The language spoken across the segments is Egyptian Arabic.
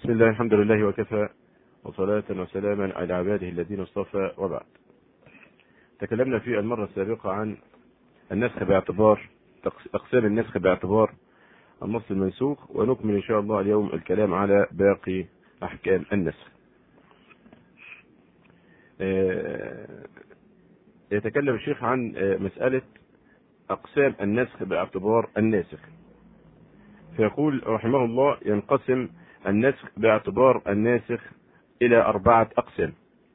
بسم الله الحمد لله وكفى وصلاة وسلاما على عباده الذين اصطفى وبعد تكلمنا في المرة السابقة عن النسخ باعتبار أقسام النسخ باعتبار النص المنسوخ ونكمل إن شاء الله اليوم الكلام على باقي أحكام النسخ يتكلم الشيخ عن مسألة أقسام النسخ باعتبار الناسخ فيقول رحمه الله ينقسم النسخ باعتبار الناسخ إلى أربعة أقسام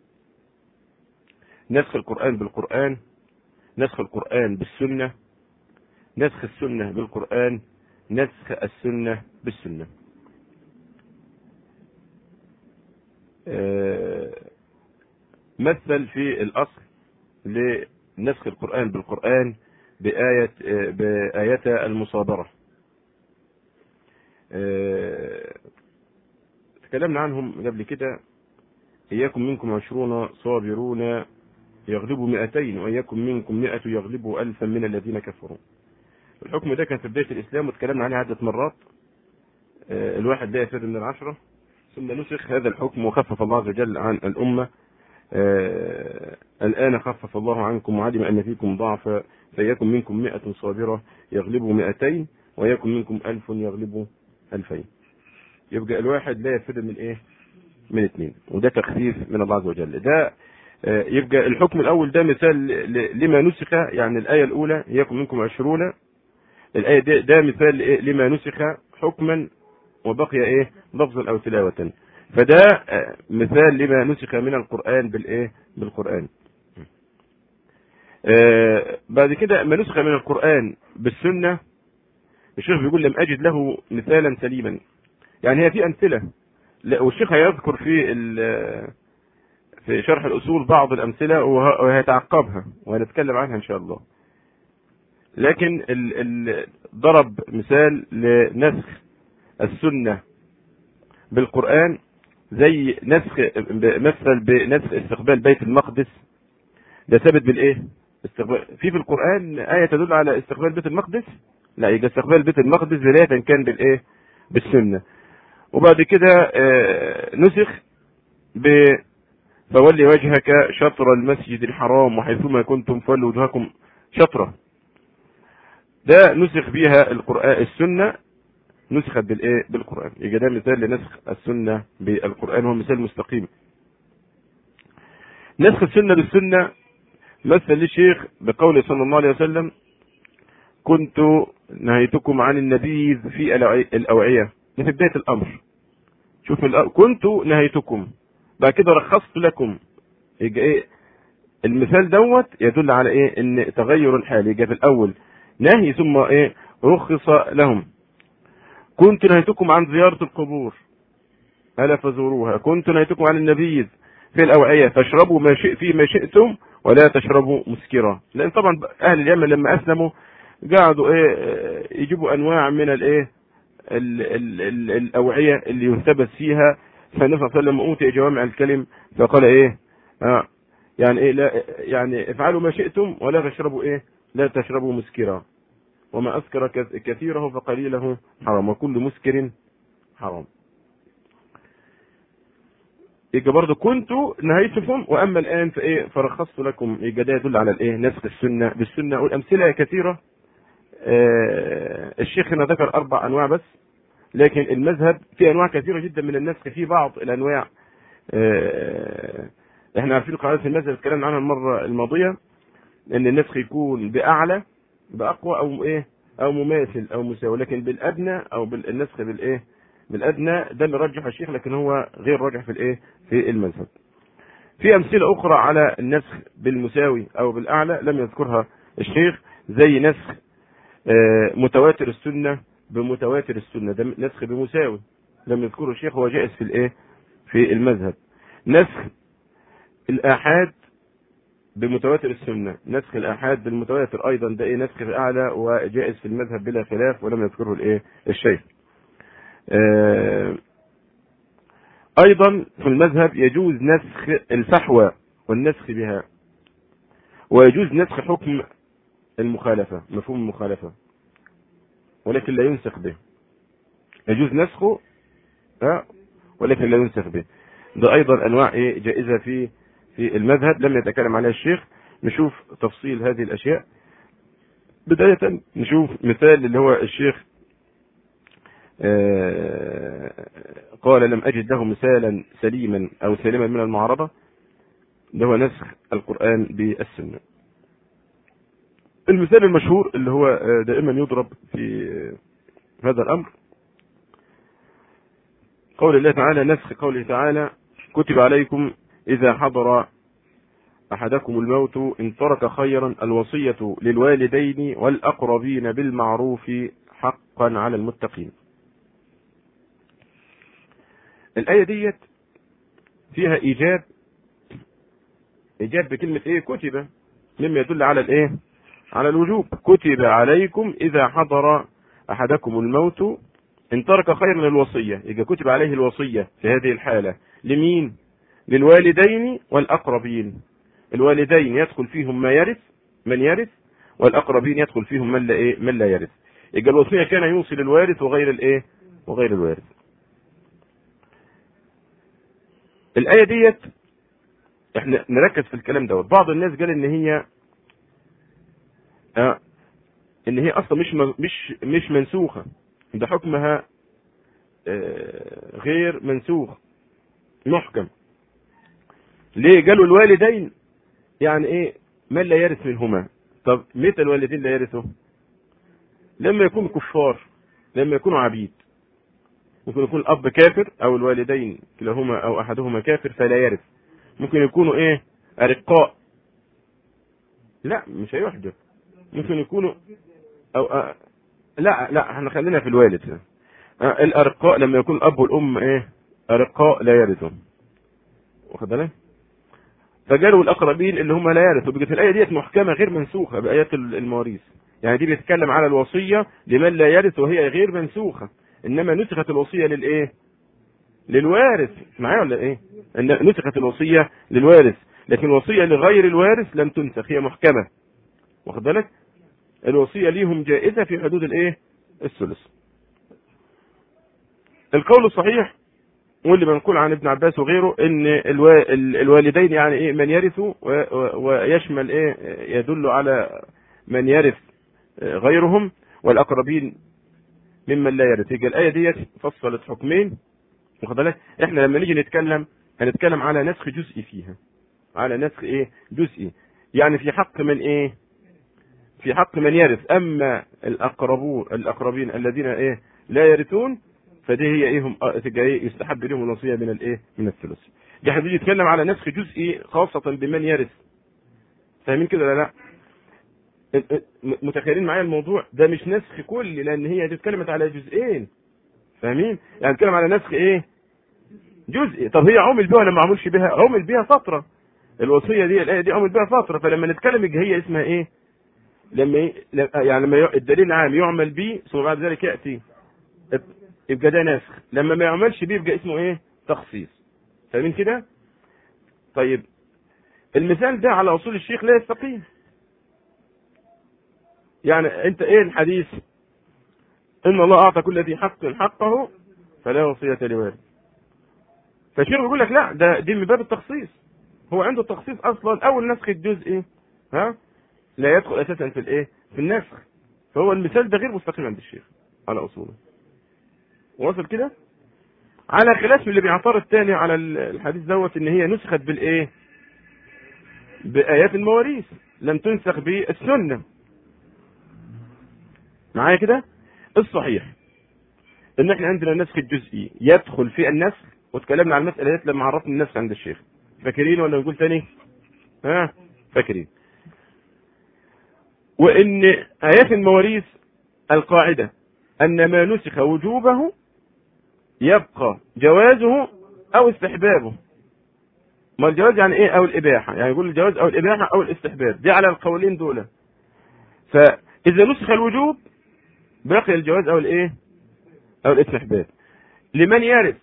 نسخ القرآن بالقرآن نسخ القرآن بالسنة نسخ السنة بالقرآن نسخ السنة بالسنة مثل في الأصل لنسخ القرآن بالقرآن بآية بآية المصابرة تكلمنا عنهم قبل كده إياكم منكم عشرون صابرون يغلبوا مئتين وإياكم منكم مئة يغلبوا ألفا من الذين كفروا الحكم ده كان في بداية الإسلام وتكلمنا عليه عدة مرات الواحد لا يفر من العشرة ثم نسخ هذا الحكم وخفف الله عز وجل عن الأمة الآن خفف الله عنكم وعلم أن فيكم ضعفا فيكن منكم مئة صابرة يغلبوا مئتين ويكن منكم ألف يغلبوا ألفين يبقى الواحد لا يفر من إيه من اثنين وده تخفيف من الله عز وجل ده يبقى الحكم الأول ده مثال لما نسخ يعني الآية الأولى يكن منكم عشرون الآية ده, ده مثال لما نسخ حكما وبقي إيه لفظا أو تلاوة فده مثال لما نسخ من القرآن بالإيه بالقرآن آه بعد كده ما نسخ من القرآن بالسنة الشيخ بيقول لم أجد له مثالا سليما يعني هي في أمثلة والشيخ هيذكر في في شرح الأصول بعض الأمثلة وهيتعقبها وهنتكلم عنها إن شاء الله لكن ال ال ضرب مثال لنسخ السنة بالقرآن زي نسخ مثل بنسخ استقبال بيت المقدس ده ثابت بالايه؟ استقبال في في القرآن آية تدل على استقبال بيت المقدس؟ لا يبقى استقبال بيت المقدس بداية كان بالايه؟ بالسنة. وبعد كده نسخ ب فولي وجهك شطر المسجد الحرام وحيثما كنتم فولوا وجهكم شطرة. ده نسخ بها القرآن السنة نسخت بالايه بالقران يبقى ده مثال لنسخ السنه بالقران هو مثال مستقيم نسخ السنه بالسنه مثل للشيخ بقوله صلى الله عليه وسلم كنت نهيتكم عن النبيذ في الاوعيه ده في بدايه الامر شوف كنت نهيتكم بعد كده رخصت لكم يبقى ايه المثال دوت يدل على ايه ان تغير الحال يبقى في الاول نهي ثم ايه رخص لهم كنت نهيتكم عن زيارة القبور ألا فزوروها كنت نهيتكم عن النبيذ في الأوعية فاشربوا ما شئ في ما شئتم ولا تشربوا مسكرا لأن طبعا أهل اليمن لما أسلموا قعدوا إيه يجيبوا أنواع من الإيه ال ال ال الأوعية اللي ينتبس فيها فالنبي صلى الله عليه وسلم أوتي جوامع الكلم فقال إيه آه يعني إيه لا يعني افعلوا ما شئتم ولا تشربوا إيه لا تشربوا مسكرا وما أسكر كثيره فقليله حرام وكل مسكر حرام يبقى برضه كنت نهيتكم واما الان فايه فرخصت لكم يبقى ده يدل على الايه نسخ السنه بالسنه والامثله كثيره آه الشيخ هنا ذكر اربع انواع بس لكن المذهب في انواع كثيره جدا من النسخ في بعض الانواع آه احنا عارفين قاعده في المذهب اتكلمنا عنها المره الماضيه ان النسخ يكون باعلى باقوى او ايه او مماثل او مساوي لكن بالادنى او بالنسخ بالايه بالادنى ده اللي رجح الشيخ لكن هو غير راجح في الايه في المذهب في امثله اخرى على النسخ بالمساوي او بالاعلى لم يذكرها الشيخ زي نسخ متواتر السنه بمتواتر السنه ده نسخ بمساوي لم يذكره الشيخ هو جائز في الايه في المذهب نسخ الاحاد بمتواتر السنه نسخ الاحاد بالمتواتر ايضا ده ايه نسخ الاعلى وجائز في المذهب بلا خلاف ولم يذكره الايه الشيخ آه ايضا في المذهب يجوز نسخ الفحوى والنسخ بها ويجوز نسخ حكم المخالفه مفهوم المخالفه ولكن لا ينسخ به يجوز نسخه ولكن لا ينسخ به ده ايضا انواع ايه جائزه في في المذهب لم يتكلم عليها الشيخ نشوف تفصيل هذه الاشياء بدايه نشوف مثال اللي هو الشيخ آه، قال لم اجد له مثالا سليما او سالما من المعارضه اللي هو نسخ القران بالسنه المثال المشهور اللي هو آه، دائما يضرب في هذا الامر قول الله تعالى نسخ قوله تعالى كتب عليكم إذا حضر أحدكم الموت إن ترك خيرا الوصية للوالدين والأقربين بالمعروف حقا على المتقين الآية ديت فيها إيجاب إيجاب بكلمة إيه كتب مما يدل على الإيه على الوجوب كتب عليكم إذا حضر أحدكم الموت إن ترك خيرا الوصية إذا كتب عليه الوصية في هذه الحالة لمين للوالدين والأقربين الوالدين يدخل فيهم ما يرث من يرث والأقربين يدخل فيهم من لا إيه من لا يرث يبقى الوصية كان يوصي للوارث وغير الإيه وغير الوارث الآية ديت احنا نركز في الكلام دوت بعض الناس قال ان هي آه ان هي اصلا مش مش مش منسوخه ده حكمها آه غير منسوخ محكم ليه قالوا الوالدين يعني ايه من لا يرث منهما طب متى الوالدين لا يرثوا لما يكونوا كفار لما يكونوا عبيد ممكن يكون الاب كافر او الوالدين كلاهما او احدهما كافر فلا يرث ممكن يكونوا ايه ارقاء لا مش هيحجب ممكن يكونوا او أ... لا لا احنا خلينا في الوالد أه الارقاء لما يكون الاب والام ايه ارقاء لا يرثوا واخد بالك فجالوا الاقربين اللي هم لا يرثوا بقت الايه ديت محكمه غير منسوخه بايات المواريث يعني دي بتتكلم على الوصيه لمن لا يرث وهي غير منسوخه انما نسخت الوصيه للايه للوارث معايا ولا ايه ان نسخت الوصيه للوارث لكن الوصيه لغير الوارث لم تنسخ هي محكمه واخد بالك الوصيه ليهم جائزه في حدود الايه الثلث القول الصحيح واللي منقول عن ابن عباس وغيره ان الوا... الوالدين يعني ايه من يرث و... ويشمل ايه يدل على من يرث غيرهم والاقربين ممن لا يرث يبقى الايه ديت فصلت حكمين واخد بالك احنا لما نيجي نتكلم هنتكلم على نسخ جزئي فيها على نسخ ايه جزئي يعني في حق من ايه في حق من يرث اما الاقربون الاقربين الذين ايه لا يرثون فدي هي ايه هم ايه يستحب لهم الوصيه من الايه من الثلث دي احنا بنيجي نتكلم على نسخ جزئي خاصه بمن يرث فاهمين كده ولا لا متخيلين معايا الموضوع ده مش نسخ كلي لان هي دي اتكلمت على جزئين فاهمين يعني نتكلم على نسخ ايه جزئي طب هي عمل بها ولا ما عملش بها عمل بها فتره الوصيه دي الايه دي عمل بها فتره فلما نتكلم هي اسمها ايه لما إيه؟ يعني لما الدليل العام يعمل به ثم بعد ذلك ياتي يبقى ده نسخ لما ما يعملش بيه يبقى اسمه ايه تخصيص فاهمين كده طيب المثال ده على اصول الشيخ لا يستقيم يعني انت ايه الحديث ان الله اعطى كل ذي حق حقه فلا وصية لوارث فالشيخ بيقول لك لا ده دي من باب التخصيص هو عنده التخصيص اصلا اول نسخ الجزء ها لا يدخل اساسا في الايه في النسخ فهو المثال ده غير مستقيم عند الشيخ على اصوله واصل كده على خلاف من اللي بيعترض تاني على الحديث دوت ان هي نسخت بالايه بايات المواريث لم تنسخ بالسنه معايا كده الصحيح ان احنا عندنا النسخ الجزئي يدخل في النسخ واتكلمنا عن المساله ديت لما عرفنا النسخ عند الشيخ فاكرين ولا نقول تاني ها فاكرين وان ايات المواريث القاعده ان ما نسخ وجوبه يبقى جوازه او استحبابه ما الجواز يعني ايه او الاباحه يعني يقول الجواز او الاباحه او الاستحباب دي على القولين دول فاذا نسخ الوجوب بقي الجواز او الايه او الاستحباب لمن يرث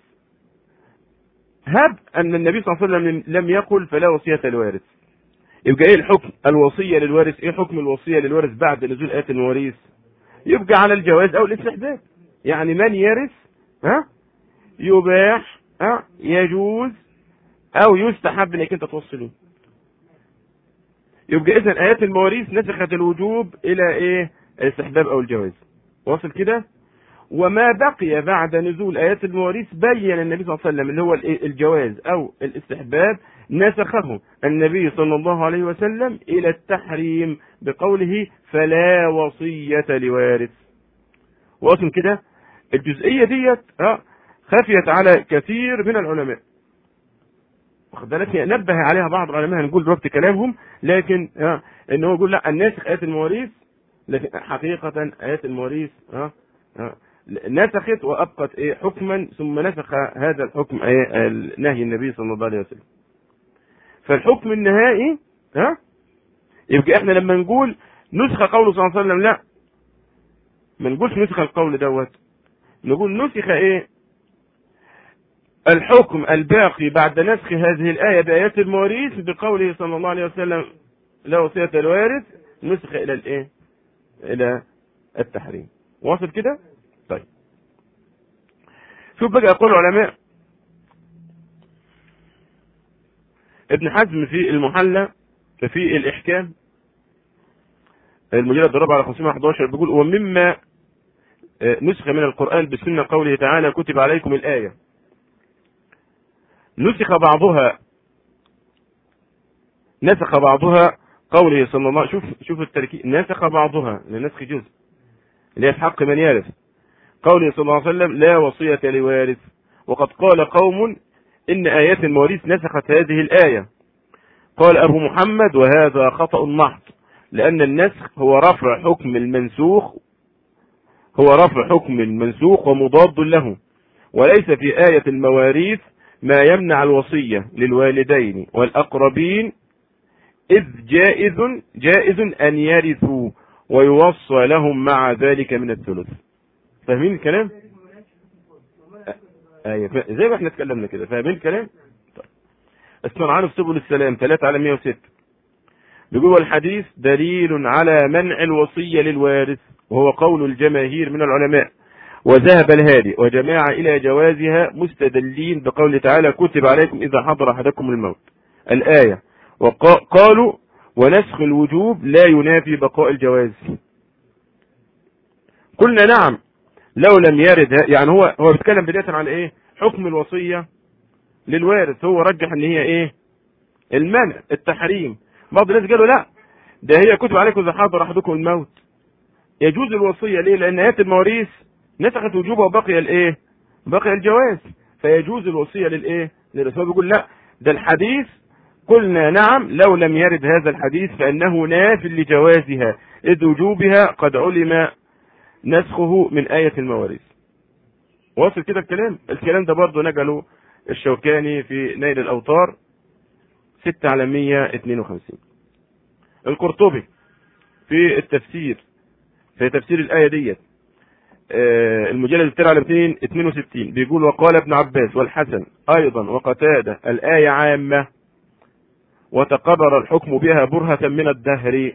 هب ان النبي صلى الله عليه وسلم لم يقل فلا وصيه للوارث يبقى ايه الحكم الوصيه للوارث ايه حكم الوصيه للوارث بعد نزول ايه المواريث يبقى على الجواز او الاستحباب يعني من يرث ها يباح ها يجوز او يستحب انك انت توصله يبقى اذا ايات المواريث نسخت الوجوب الى ايه الاستحباب او الجواز واصل كده وما بقي بعد نزول ايات المواريث بين النبي صلى الله عليه وسلم اللي هو الجواز او الاستحباب نسخه النبي صلى الله عليه وسلم الى التحريم بقوله فلا وصية لوارث واصل كده الجزئية ديت خفيت على كثير من العلماء واخد بالك نبه عليها بعض العلماء هنقول دلوقتي كلامهم لكن ها ان هو يقول لا الناسخ ايات المواريث لكن حقيقة ايات المواريث ها نسخت وابقت ايه حكما ثم نسخ هذا الحكم ايه نهي النبي صلى الله عليه وسلم فالحكم النهائي ها يبقى احنا لما نقول نسخ قوله صلى الله عليه وسلم لا ما نقولش نسخ القول دوت نقول نسخ ايه الحكم الباقي بعد نسخ هذه الآية بآيات المواريث بقوله صلى الله عليه وسلم لا وصية الوارث نسخ إلى الإيه؟ إلى التحريم. واصل كده؟ طيب. شوف بقى يقول العلماء ابن حزم في المحلى في الإحكام المجلد الرابع على 511 بيقول ومما نسخ من القرآن بسنة قوله تعالى كتب عليكم الآية نسخ بعضها نسخ بعضها قوله صلى الله شوف شوف التركيب نسخ بعضها لنسخ جزء اللي هي في حق من يرث قوله صلى الله عليه وسلم لا وصية لوارث وقد قال قوم إن آيات المواريث نسخت هذه الآية قال أبو محمد وهذا خطأ محض لأن النسخ هو رفع حكم المنسوخ هو رفع حكم المنسوخ ومضاد له وليس في آية المواريث ما يمنع الوصية للوالدين والأقربين إذ جائز جائز أن يرثوا ويوصى لهم مع ذلك من الثلث فاهمين الكلام؟ أيوة زي ما احنا اتكلمنا كده فاهمين الكلام؟ طيب الصنعان في سبل السلام 3 على 106 بيقول الحديث دليل على منع الوصية للوارث وهو قول الجماهير من العلماء وذهب الهادي وجماعة إلى جوازها مستدلين بقول تعالى كتب عليكم إذا حضر أحدكم الموت الآية وقالوا ونسخ الوجوب لا ينافي بقاء الجواز قلنا نعم لو لم يرد يعني هو هو بيتكلم بداية عن ايه حكم الوصية للوارث هو رجح ان هي ايه المنع التحريم بعض الناس قالوا لا ده هي كتب عليكم اذا حضر احدكم الموت يجوز الوصية ليه لان ايات المواريث نسخت وجوبها وبقي الايه بقي الجواز فيجوز الوصية للايه للرسول بيقول لا ده الحديث قلنا نعم لو لم يرد هذا الحديث فانه ناف لجوازها اذ وجوبها قد علم نسخه من آية المواريث واصل كده الكلام الكلام ده برضه نقله الشوكاني في نيل الأوطار 6 على 152 القرطبي في التفسير في تفسير الآية ديت المجلد التالي على 262 بيقول وقال ابن عباس والحسن أيضا وقتادة الآية عامة وتقرر الحكم بها برهة من الدهر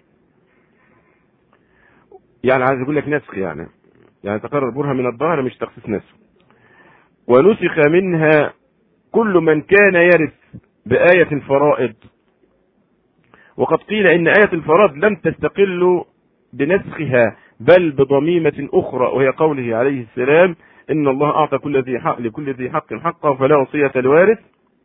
يعني عايز اقول لك نسخ يعني يعني تقرر برهة من الظهر مش تخصيص نسخ ونسخ منها كل من كان يرث بآية الفرائض وقد قيل إن آية الفرائض لم تستقل بنسخها بل بضميمة أخرى وهي قوله عليه السلام إن الله أعطى كل ذي حق لكل ذي حق حقه فلا وصية لوارث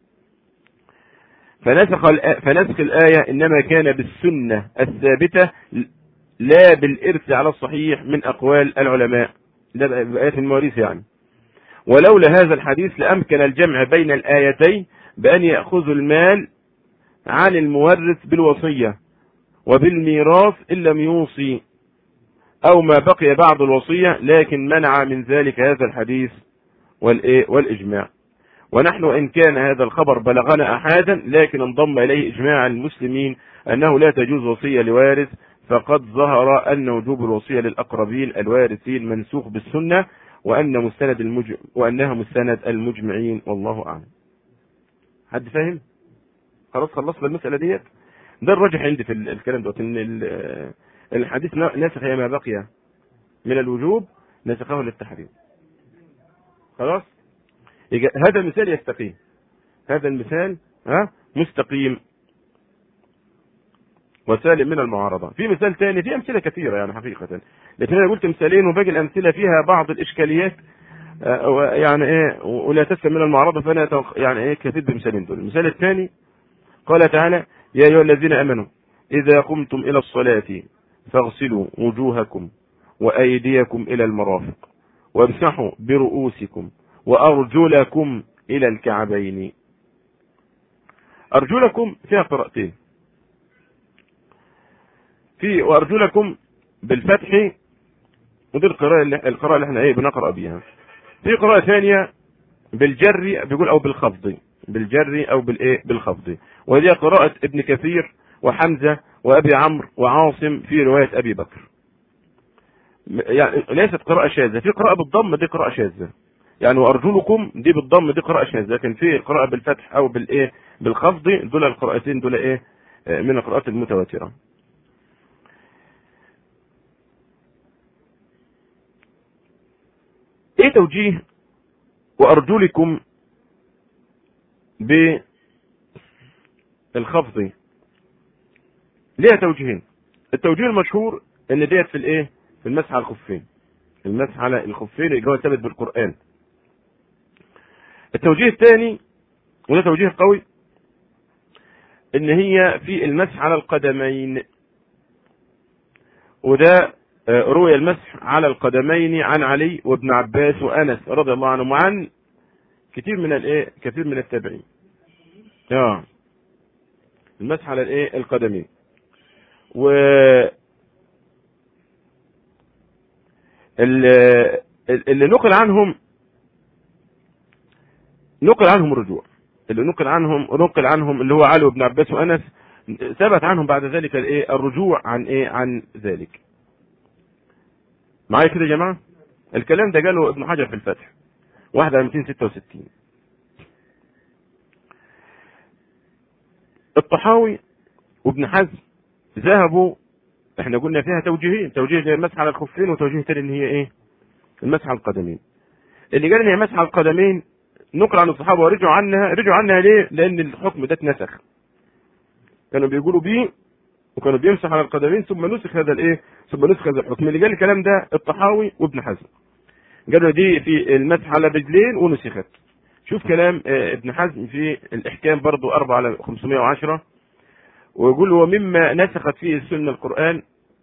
فنسخ فنسخ الآية إنما كان بالسنة الثابتة لا بالإرث على الصحيح من أقوال العلماء ده بآيات المواريث يعني ولولا هذا الحديث لأمكن الجمع بين الآيتين بأن يأخذوا المال عن المورث بالوصية وبالميراث إن لم يوصي أو ما بقي بعد الوصية لكن منع من ذلك هذا الحديث والإجماع ونحن إن كان هذا الخبر بلغنا أحدا لكن انضم إليه إجماع المسلمين أنه لا تجوز وصية لوارث فقد ظهر أن وجوب الوصية للأقربين الوارثين منسوخ بالسنة وأن مستند المجم وأنها مستند المجمعين والله أعلم. حد فاهم؟ خلاص خلصنا المسألة ديت؟ ده الراجح عندي في الكلام دوت إن الحديث نسخ ما بقي من الوجوب نسخه للتحريم. خلاص؟ هذا المثال يستقيم هذا المثال ها مستقيم وسالم من المعارضة في مثال ثاني في أمثلة كثيرة يعني حقيقة لكن أنا قلت مثالين وباقي الأمثلة فيها بعض الإشكاليات آه، يعني إيه ولا تسلم من المعارضة فأنا يعني إيه كفيت بمثالين دول المثال الثاني قال تعالى يا أيها الذين آمنوا إذا قمتم إلى الصلاة فاغسلوا وجوهكم وأيديكم إلى المرافق وامسحوا برؤوسكم وأرجلكم إلى الكعبين أرجلكم فيها قراءتين في وأرجلكم بالفتح ودي القراءة اللي القراءة اللي احنا ايه بنقرأ بيها في قراءة ثانية بالجر بيقول أو بالخفض بالجر أو بالايه بالخفض وهي قراءة ابن كثير وحمزة وأبي عمرو وعاصم في رواية أبي بكر يعني ليست قراءة شاذة في قراءة بالضم دي قراءة شاذة يعني وارجلكم دي بالضم دي قراءة شاذة لكن في قراءة بالفتح او بالايه بالخفض دول القراءتين دول ايه من القراءات المتواترة ايه توجيه وارجلكم بالخفض ليها توجيهين التوجيه المشهور ان ديت في الايه في المسح على الخفين المسح على الخفين اللي هو ثابت بالقران التوجيه الثاني وده توجيه قوي ان هي في المسح على القدمين وده روي المسح على القدمين عن علي وابن عباس وانس رضي الله عنهم وعن كثير من الايه كثير من التابعين اه المسح على الايه القدمين و اللي نقل عنهم نقل عنهم الرجوع اللي نقل عنهم نقل عنهم اللي هو علي بن عباس وانس ثبت عنهم بعد ذلك الايه الرجوع عن ايه عن ذلك معايا كده يا جماعه الكلام ده قاله ابن حجر في الفتح واحد على 266 الطحاوي وابن حزم ذهبوا احنا قلنا فيها توجيهين توجيه زي المسح على الخفين وتوجيه تاني ان هي ايه المسح على القدمين اللي قال ان هي مسح على القدمين نقل عن الصحابه ورجعوا عنها رجعوا عنها ليه لان الحكم ده اتنسخ كانوا بيقولوا بيه وكانوا بيمسح على القدمين ثم نسخ هذا الايه ثم نسخ هذا الحكم اللي قال الكلام ده الطحاوي وابن حزم قالوا دي في المسح على الرجلين ونسخت شوف كلام ابن حزم في الاحكام برضو 4 على 510 ويقول ومما نسخت فيه السنة القرآن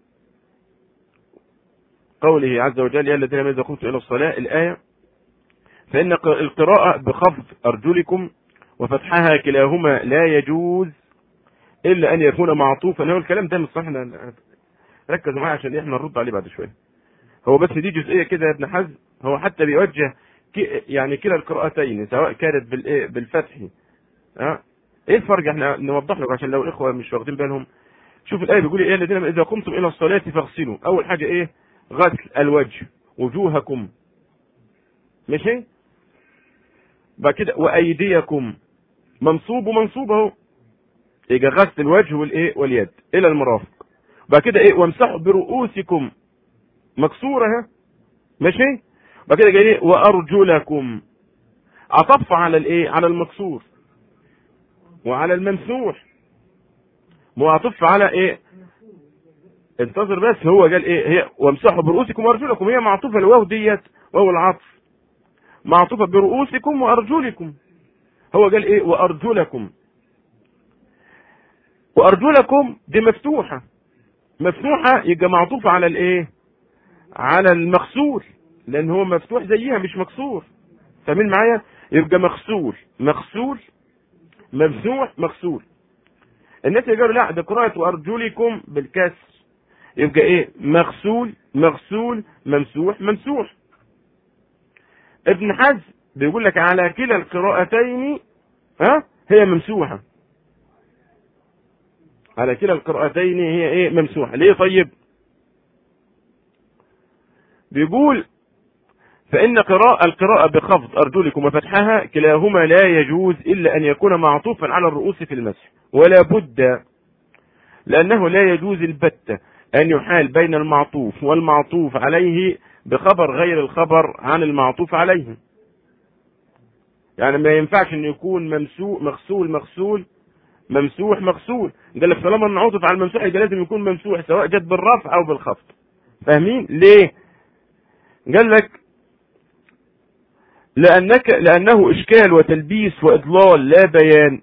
قوله عز وجل يا الذين إذا قمتم إلى الصلاة الآية فإن القراءة بخفض أرجلكم وفتحها كلاهما لا يجوز إلا أن يكون معطوفا هو الكلام ده مش صح ركزوا معايا عشان احنا نرد عليه بعد شوية هو بس دي جزئية كده يا ابن حزم هو حتى بيوجه يعني كلا القراءتين سواء كانت بالفتح ها ايه الفرق احنا نوضح لكم عشان لو الاخوه مش واخدين بالهم شوف الايه بيقول ايه الذين اذا قمتم الى الصلاه فاغسلوا اول حاجه ايه غسل الوجه وجوهكم ماشي بعد كده وايديكم منصوب ومنصوب اهو يجي غسل الوجه والايه واليد الى المرافق بعد كده ايه وامسحوا برؤوسكم مكسوره اهي ماشي بعد كده جاي ايه وارجلكم عطف على الايه على المكسور وعلى الممسوح معطف على ايه انتظر بس هو قال ايه هي وامسحوا برؤوسكم وارجلكم هي معطوفه الواو ديت وهو العطف معطوفه برؤوسكم وارجلكم هو قال ايه وارجلكم وارجلكم دي مفتوحه مفتوحه يبقى معطوفه على الايه على المغسول لان هو مفتوح زيها مش مكسور فاهمين معايا يبقى مغسول مغسول ممسوح مغسول الناس اللي قالوا لا ده قراءة وأرجلكم بالكسر يبقى إيه مغسول مغسول ممسوح ممسوح ابن حزم بيقول لك على كلا القراءتين ها هي ممسوحة على كلا القراءتين هي ايه ممسوحة ليه طيب بيقول فإن قراءة القراءة بخفض أرجلكم وفتحها كلاهما لا يجوز إلا أن يكون معطوفا على الرؤوس في المسح ولا بد لأنه لا يجوز البتة أن يحال بين المعطوف والمعطوف عليه بخبر غير الخبر عن المعطوف عليه يعني ما ينفعش انه يكون ممسوح مغسول مغسول ممسوح مغسول قال لك طالما انه عطف على الممسوح يبقى لازم يكون ممسوح سواء جت بالرفع او بالخفض فاهمين ليه قال لك لأنك لأنه إشكال وتلبيس وإضلال لا بيان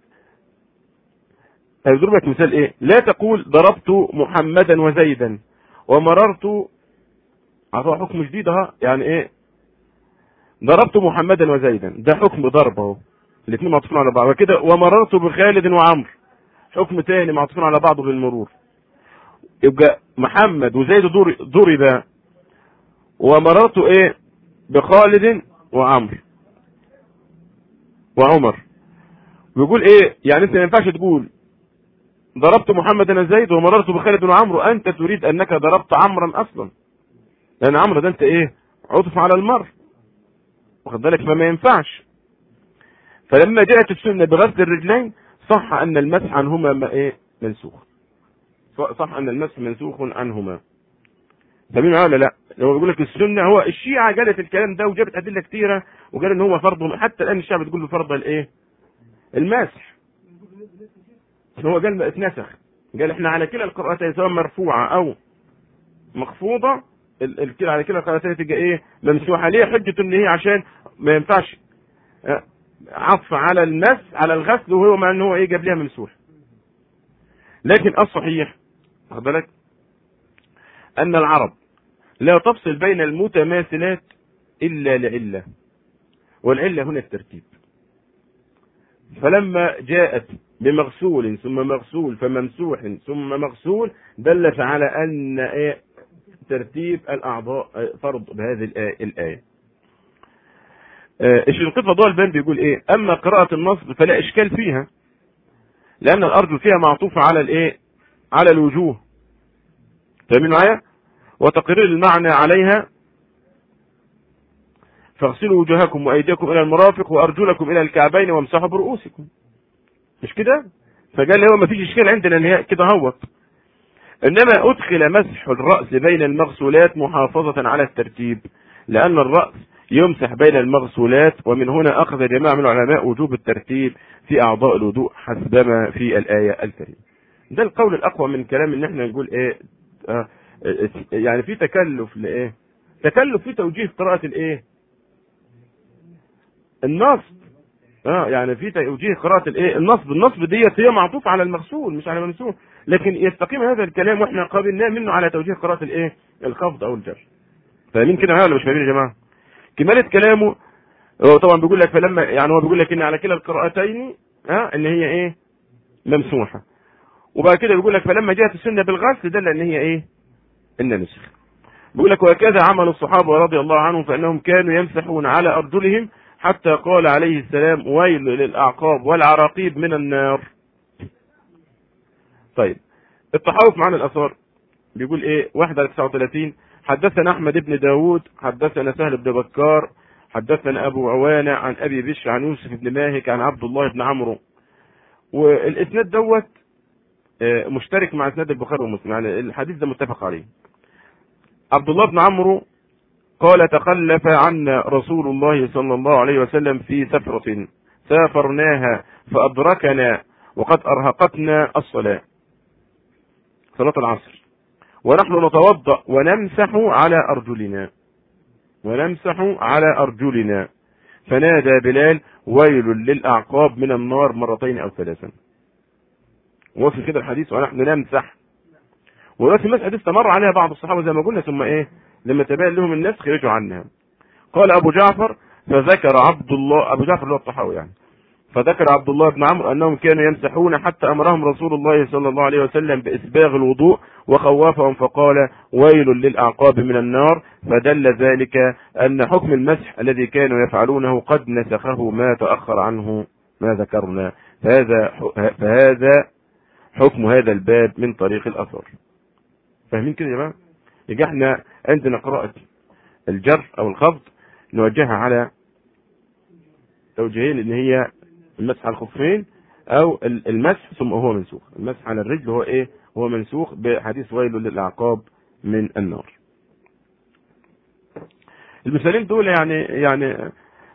هيضرب لك مثال إيه؟ لا تقول ضربت محمدا وزيدا ومررت أعطوها حكم جديد أهو يعني إيه؟ ضربت محمدا وزيدا ده حكم ضرب أهو الاثنين معطوفين على بعض وكده ومررت بخالد وعمرو حكم تاني معطوفين على بعض بالمرور يبقى محمد وزيد ضرب ومررت ايه بخالد وعمرو وعمر بيقول ايه يعني انت ما ينفعش تقول ضربت محمدا زيد ومررت بخالد وعمرو انت تريد انك ضربت عمرا اصلا لان عمرو ده انت ايه عطف على المر واخد بالك فما ينفعش فلما جاءت السنه بغسل الرجلين صح ان المسح عنهما ايه منسوخ صح ان المسح منسوخ عنهما سامعين معايا ولا لا؟ لو بيقول لك السنه هو الشيعه قالت الكلام ده وجابت ادله كثيره وقال ان هو فرض حتى الان الشعب بتقول له فرض الايه؟ المسح هو قال اتنسخ قال احنا على كلا القراءتين سواء مرفوعه او مخفوضه الكلا على كلا القراءتين تبقى ايه؟ ممسوحه ليه؟ حجه ان هي عشان ما ينفعش عطف على المس على الغسل وهو مع ان هو ايه جاب لها ممسوح لكن الصحيح واخد بالك أن العرب لا تفصل بين المتماثلات إلا لعلة والعلة هنا الترتيب فلما جاءت بمغسول ثم مغسول فممسوح ثم مغسول دلت على أن إيه ترتيب الأعضاء فرض بهذه الآية الشنقيط فضاء البان بيقول ايه اما قراءة النصب فلا اشكال فيها لان الارض فيها معطوفة على الايه على الوجوه فاهمين معايا وتقرير المعنى عليها فاغسلوا وجوهكم وايديكم الى المرافق وارجلكم الى الكعبين وامسحوا برؤوسكم مش كده فقال هو ما فيش اشكال عندنا ان هي كده هوت انما ادخل مسح الراس بين المغسولات محافظه على الترتيب لان الراس يمسح بين المغسولات ومن هنا اخذ جماعه من العلماء وجوب الترتيب في اعضاء الوضوء حسبما في الايه الكريمه ده القول الاقوى من كلام ان احنا نقول ايه آه يعني في تكلف لايه تكلف في توجيه قراءة الايه النصب اه يعني في توجيه قراءة الايه النصب النصب ديت هي معطوف على المغسول مش على الممسوح لكن يستقيم هذا الكلام واحنا قابلناه منه على توجيه قراءة الايه الخفض او الجر فاهمين كده ولا مش فاهمين يا جماعه كمالة كلامه هو طبعا بيقول لك فلما يعني هو بيقول لك ان على كلا القراءتين ها ان هي ايه ممسوحه وبعد كده بيقول لك فلما جاءت السنه بالغسل دل ان هي ايه ان نسخ بيقول لك وهكذا عمل الصحابه رضي الله عنهم فانهم كانوا يمسحون على ارجلهم حتى قال عليه السلام ويل للاعقاب والعراقيب من النار طيب التحوف معنا الاثار بيقول ايه 1 على 39 حدثنا احمد بن داود حدثنا سهل بن بكار حدثنا ابو عوانه عن ابي بشر عن يوسف بن ماهك عن عبد الله بن عمرو والاسناد دوت مشترك مع اسناد البخاري ومسلم يعني الحديث ده متفق عليه عبد الله بن عمرو قال تخلف عنا رسول الله صلى الله عليه وسلم في سفرة سافرناها فأدركنا وقد أرهقتنا الصلاة صلاة العصر ونحن نتوضأ ونمسح على أرجلنا ونمسح على أرجلنا فنادى بلال ويل للأعقاب من النار مرتين أو ثلاثا وفي كده الحديث ونحن نمسح ودلوقتي المسح دي استمر عليها بعض الصحابه زي ما قلنا ثم ايه لما تبين لهم النسخ رجعوا عنها قال ابو جعفر فذكر عبد الله ابو جعفر اللي هو الطحاوي يعني فذكر عبد الله بن عمرو انهم كانوا يمسحون حتى امرهم رسول الله صلى الله عليه وسلم باسباغ الوضوء وخوفهم فقال ويل للاعقاب من النار فدل ذلك ان حكم المسح الذي كانوا يفعلونه قد نسخه ما تاخر عنه ما ذكرنا فهذا فهذا حكم هذا الباب من طريق الاثر فاهمين كده يا جماعه يبقى احنا عندنا قراءه الجر او الخفض نوجهها على توجيهين ان هي المسح على الخفين او المسح ثم هو منسوخ المسح على الرجل هو ايه هو منسوخ بحديث ويل للاعقاب من النار المثالين دول يعني يعني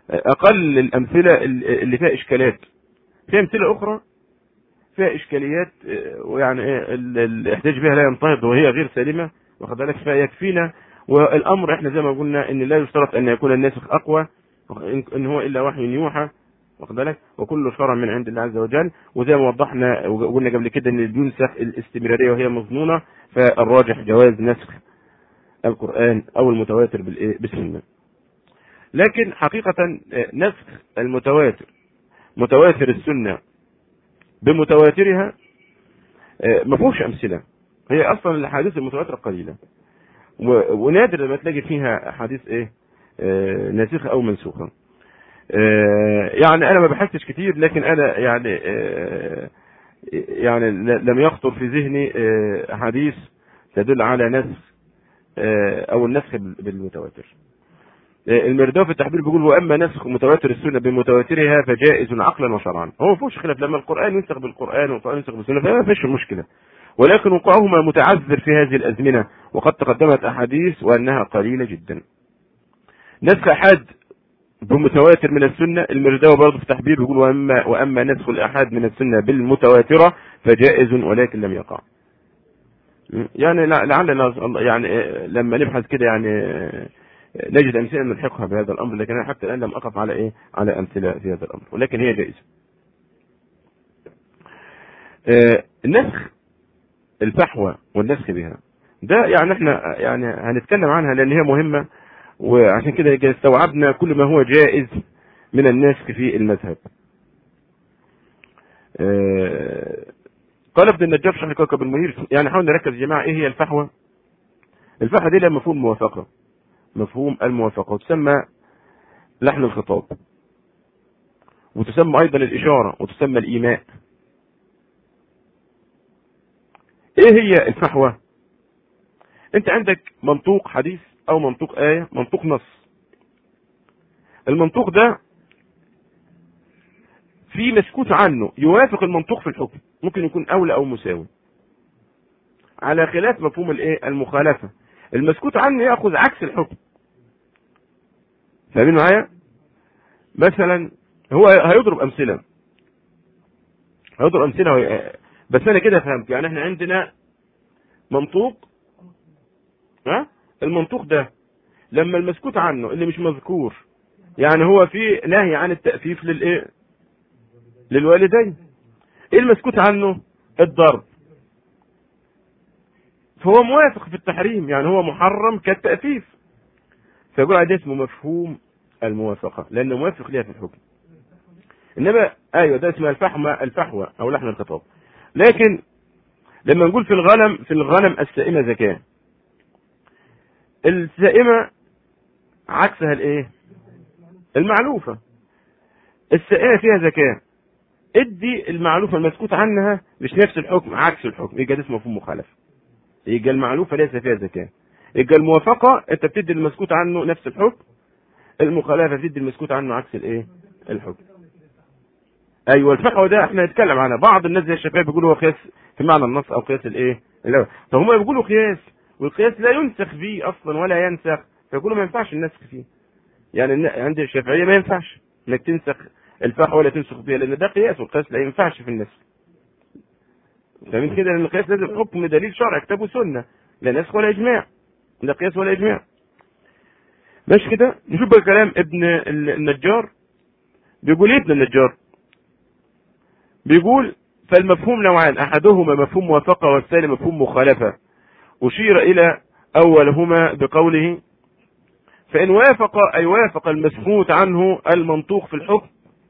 اقل الامثله اللي فيها اشكالات في امثله اخرى فيها اشكاليات ويعني ايه الاحتجاج بها لا ينتهض وهي غير سالمه واخد بالك فيكفينا والامر احنا زي ما قلنا ان لا يشترط ان يكون الناسخ اقوى ان هو الا وحي يوحى واخد بالك وكل شرع من عند الله عز وجل وزي ما وضحنا وقلنا قبل كده ان بينسخ الاستمراريه وهي مظنونه فالراجح جواز نسخ القران او المتواتر بالايه بالسنه لكن حقيقه نسخ المتواتر متواتر السنه بمتواترها ما فيهوش امثله هي اصلا الاحاديث المتواتره قليله ونادر لما تلاقي فيها احاديث ايه آه ناسخه او منسوخه آه يعني انا ما بحثتش كتير لكن انا يعني آه يعني لم يخطر في ذهني احاديث تدل على نسخ او النسخ بالمتواتر المرداوي في التحبير بيقول واما نسخ متواتر السنه بمتواترها فجائز عقلا وشرعا هو ما فيهوش خلاف لما القران ينسخ بالقران والقران ينسخ بالسنه فما فيش مشكله ولكن وقوعهما متعذر في هذه الازمنه وقد تقدمت احاديث وانها قليله جدا نسخ احاد بمتواتر من السنه المرداوي برضه في التحبير بيقول واما واما نسخ الاحاد من السنه بالمتواتره فجائز ولكن لم يقع يعني لعلنا يعني لما نبحث كده يعني نجد امثله نلحقها بهذا الامر لكن انا حتى الان لم اقف على ايه على امثله في هذا الامر ولكن هي جائزه آه النسخ الفحوى والنسخ بها ده يعني احنا يعني هنتكلم عنها لان هي مهمه وعشان كده استوعبنا كل ما هو جائز من النسخ في المذهب آه قال ابن النجار شرح كوكب المنير يعني حاول نركز يا جماعه ايه هي الفحوى الفحوى دي لها مفهوم موافقه مفهوم الموافقة وتسمى لحن الخطاب وتسمى أيضا الإشارة وتسمى الإيماء إيه هي الفحوى أنت عندك منطوق حديث أو منطوق آية منطوق نص المنطوق ده في مسكوت عنه يوافق المنطوق في الحكم ممكن يكون أولى أو مساوي على خلاف مفهوم الايه المخالفه المسكوت عنه ياخذ عكس الحكم فاهمين معايا مثلا هو هيضرب امثله هيضرب امثله وهي... بس انا كده فهمت يعني احنا عندنا منطوق ها المنطوق ده لما المسكوت عنه اللي مش مذكور يعني هو في نهي عن التأفيف للايه للوالدين ايه المسكوت عنه الضرب فهو موافق في التحريم يعني هو محرم كالتأفيف فيقول عليه اسمه مفهوم الموافقة لأنه موافق ليها في الحكم إنما أيوة ده اسمها الفحمة الفحوى أو لحن الخطاب لكن لما نقول في الغنم في الغنم السائمة زكاة السائمة عكسها الايه المعلوفة السائمة فيها زكاة ادي المعلوفة المسكوت عنها مش نفس الحكم عكس الحكم يبقى ده اسمه مفهوم مخالفة يبقى المعلوفة ليس فيها زكاة يبقى الموافقة انت بتدي المسكوت عنه نفس الحكم المخالفة بتدي المسكوت عنه عكس الايه الحكم ايوه الفقه ده احنا نتكلم عنها بعض الناس زي الشباب بيقولوا هو قياس في معنى النص او قياس الايه لا طب هم بيقولوا قياس والقياس لا ينسخ فيه اصلا ولا ينسخ فيقولوا ما ينفعش النسخ فيه يعني عند الشافعيه ما ينفعش انك تنسخ الفقه ولا تنسخ فيها لان ده قياس والقياس لا ينفعش في النسخ فمن كده ان القياس لازم حكم دليل شرع كتاب وسنه لا نسخ ولا اجماع لا قياس ولا اجماع ماشي كده نشوف بقى كلام ابن النجار بيقول ايه ابن النجار بيقول فالمفهوم نوعان احدهما مفهوم موافقه والثاني مفهوم مخالفه اشير الى اولهما بقوله فان وافق اي وافق المسكوت عنه المنطوق في الحكم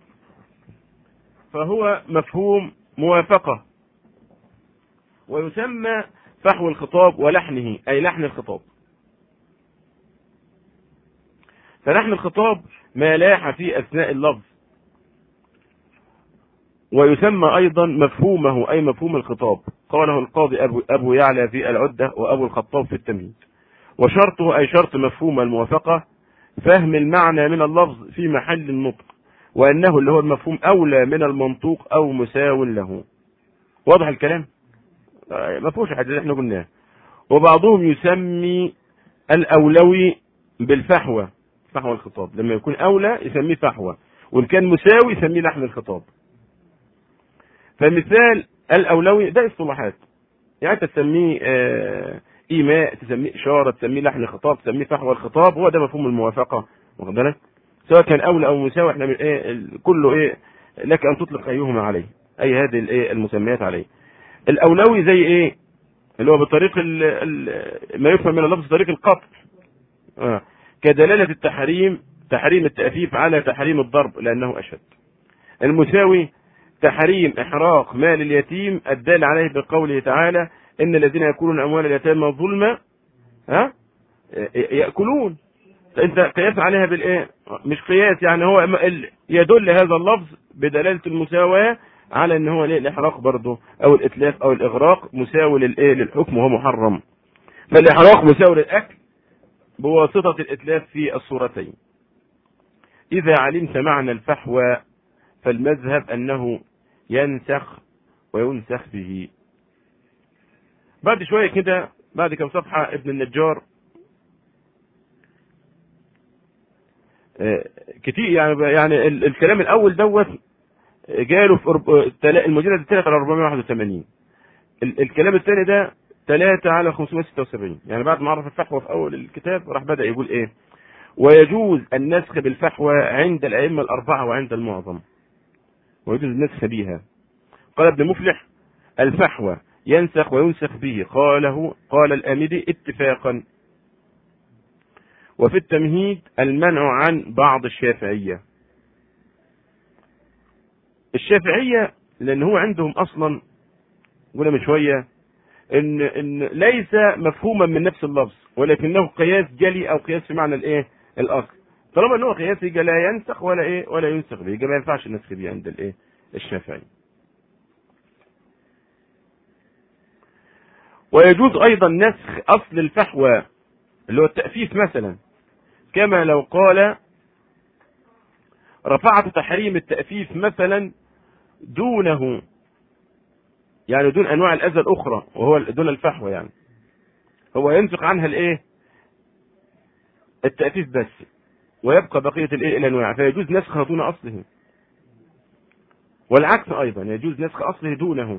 فهو مفهوم موافقه ويسمى فحو الخطاب ولحنه اي لحن الخطاب فلحن الخطاب ما لاح في اثناء اللفظ ويسمى ايضا مفهومه اي مفهوم الخطاب قاله القاضي ابو, أبو يعلى في العده وابو الخطاب في التمهيد وشرطه اي شرط مفهوم الموافقه فهم المعنى من اللفظ في محل النطق وانه اللي هو المفهوم اولى من المنطوق او مساو له واضح الكلام ما فيهوش حاجه اللي احنا قلناه وبعضهم يسمي الاولوي بالفحوى فحوى الخطاب لما يكون اولى يسميه فحوى وان كان مساوي يسميه لحن الخطاب فمثال الاولوي ده اصطلاحات يعني انت تسميه آه ايماء تسميه اشاره تسميه لحن خطاب تسميه فحوى الخطاب هو ده مفهوم الموافقه واخد بالك سواء كان اولى او مساوي احنا من ايه ال- كله ايه لك ان تطلق ايهما عليه اي هذه الايه المسميات عليه الاولوي زي ايه اللي هو بطريق ال ال ما يفهم من اللفظ طريق القطع آه. كدلاله التحريم تحريم التأفيف على تحريم الضرب لأنه أشد المساوي تحريم إحراق مال اليتيم الدال عليه بقوله تعالى إن الذين يأكلون أموال اليتامى ظلما ها يأكلون أنت قياس عليها بالإيه؟ مش قياس يعني هو ال- يدل هذا اللفظ بدلالة المساواة على ان هو ليه الاحراق برضه او الاتلاف او الاغراق مساوي للايه للحكم وهو محرم فالاحراق مساوي للاكل بواسطة الاتلاف في الصورتين اذا علمت معنى الفحوى فالمذهب انه ينسخ وينسخ به بعد شوية كده بعد كم صفحة ابن النجار آه، كتير يعني يعني ال- الكلام الاول دوت جاله في أرب- تلا- المجلد الثالث على 481 ال- الكلام الثاني ده 3 على 576 يعني بعد ما عرف الفحوى في اول الكتاب راح بدا يقول ايه ويجوز النسخ بالفحوى عند الائمه الاربعه وعند المعظم ويجوز النسخ بها قال ابن مفلح الفحوى ينسخ وينسخ به قاله قال الامدي اتفاقا وفي التمهيد المنع عن بعض الشافعيه الشافعيه لان هو عندهم اصلا قلنا من شويه ان ان ليس مفهوما من نفس اللفظ ولكنه قياس جلي او قياس في معنى الايه الاصل طالما ان هو قياس يبقى لا ينسخ ولا ايه ولا ينسخ به يبقى ما ينفعش النسخ به عند الايه الشافعي ويجوز ايضا نسخ اصل الفحوى اللي هو التأفيف مثلا كما لو قال رفعت تحريم التأفيف مثلا دونه يعني دون انواع الاذى الاخرى وهو دون الفحوى يعني هو ينفق عنها الايه التأفيف بس ويبقى بقية الايه الانواع فيجوز نسخها دون اصله والعكس ايضا يجوز نسخ اصله دونه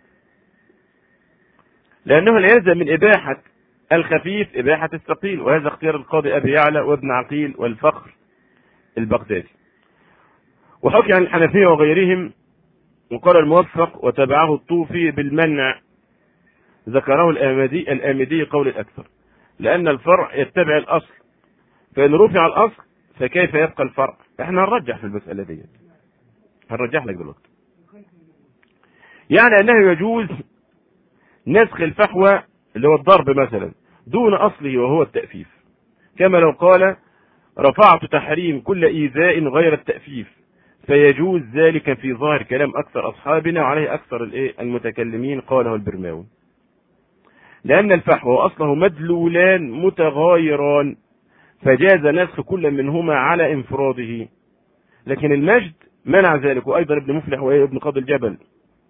لانه لا يلزم من اباحة الخفيف اباحة الثقيل وهذا اختيار القاضي ابي يعلى وابن عقيل والفخر البغدادي وحكي عن الحنفية وغيرهم وقال الموفق وتبعه الطوفي بالمنع ذكره الآمدي الآمدي قول الأكثر لأن الفرع يتبع الأصل فإن رفع الأصل فكيف يبقى الفرع احنا هنرجح في المسألة دي هنرجح لك دلوقتي يعني أنه يجوز نسخ الفحوى اللي هو الضرب مثلا دون أصله وهو التأفيف كما لو قال رفعت تحريم كل إيذاء غير التأفيف فيجوز ذلك في ظاهر كلام أكثر أصحابنا وعليه أكثر الإيه المتكلمين قاله البرماوي لأن الفحوى وأصله مدلولان متغايران فجاز نسخ كل منهما على انفراده لكن المجد منع ذلك وأيضا ابن مفلح وابن قاضي الجبل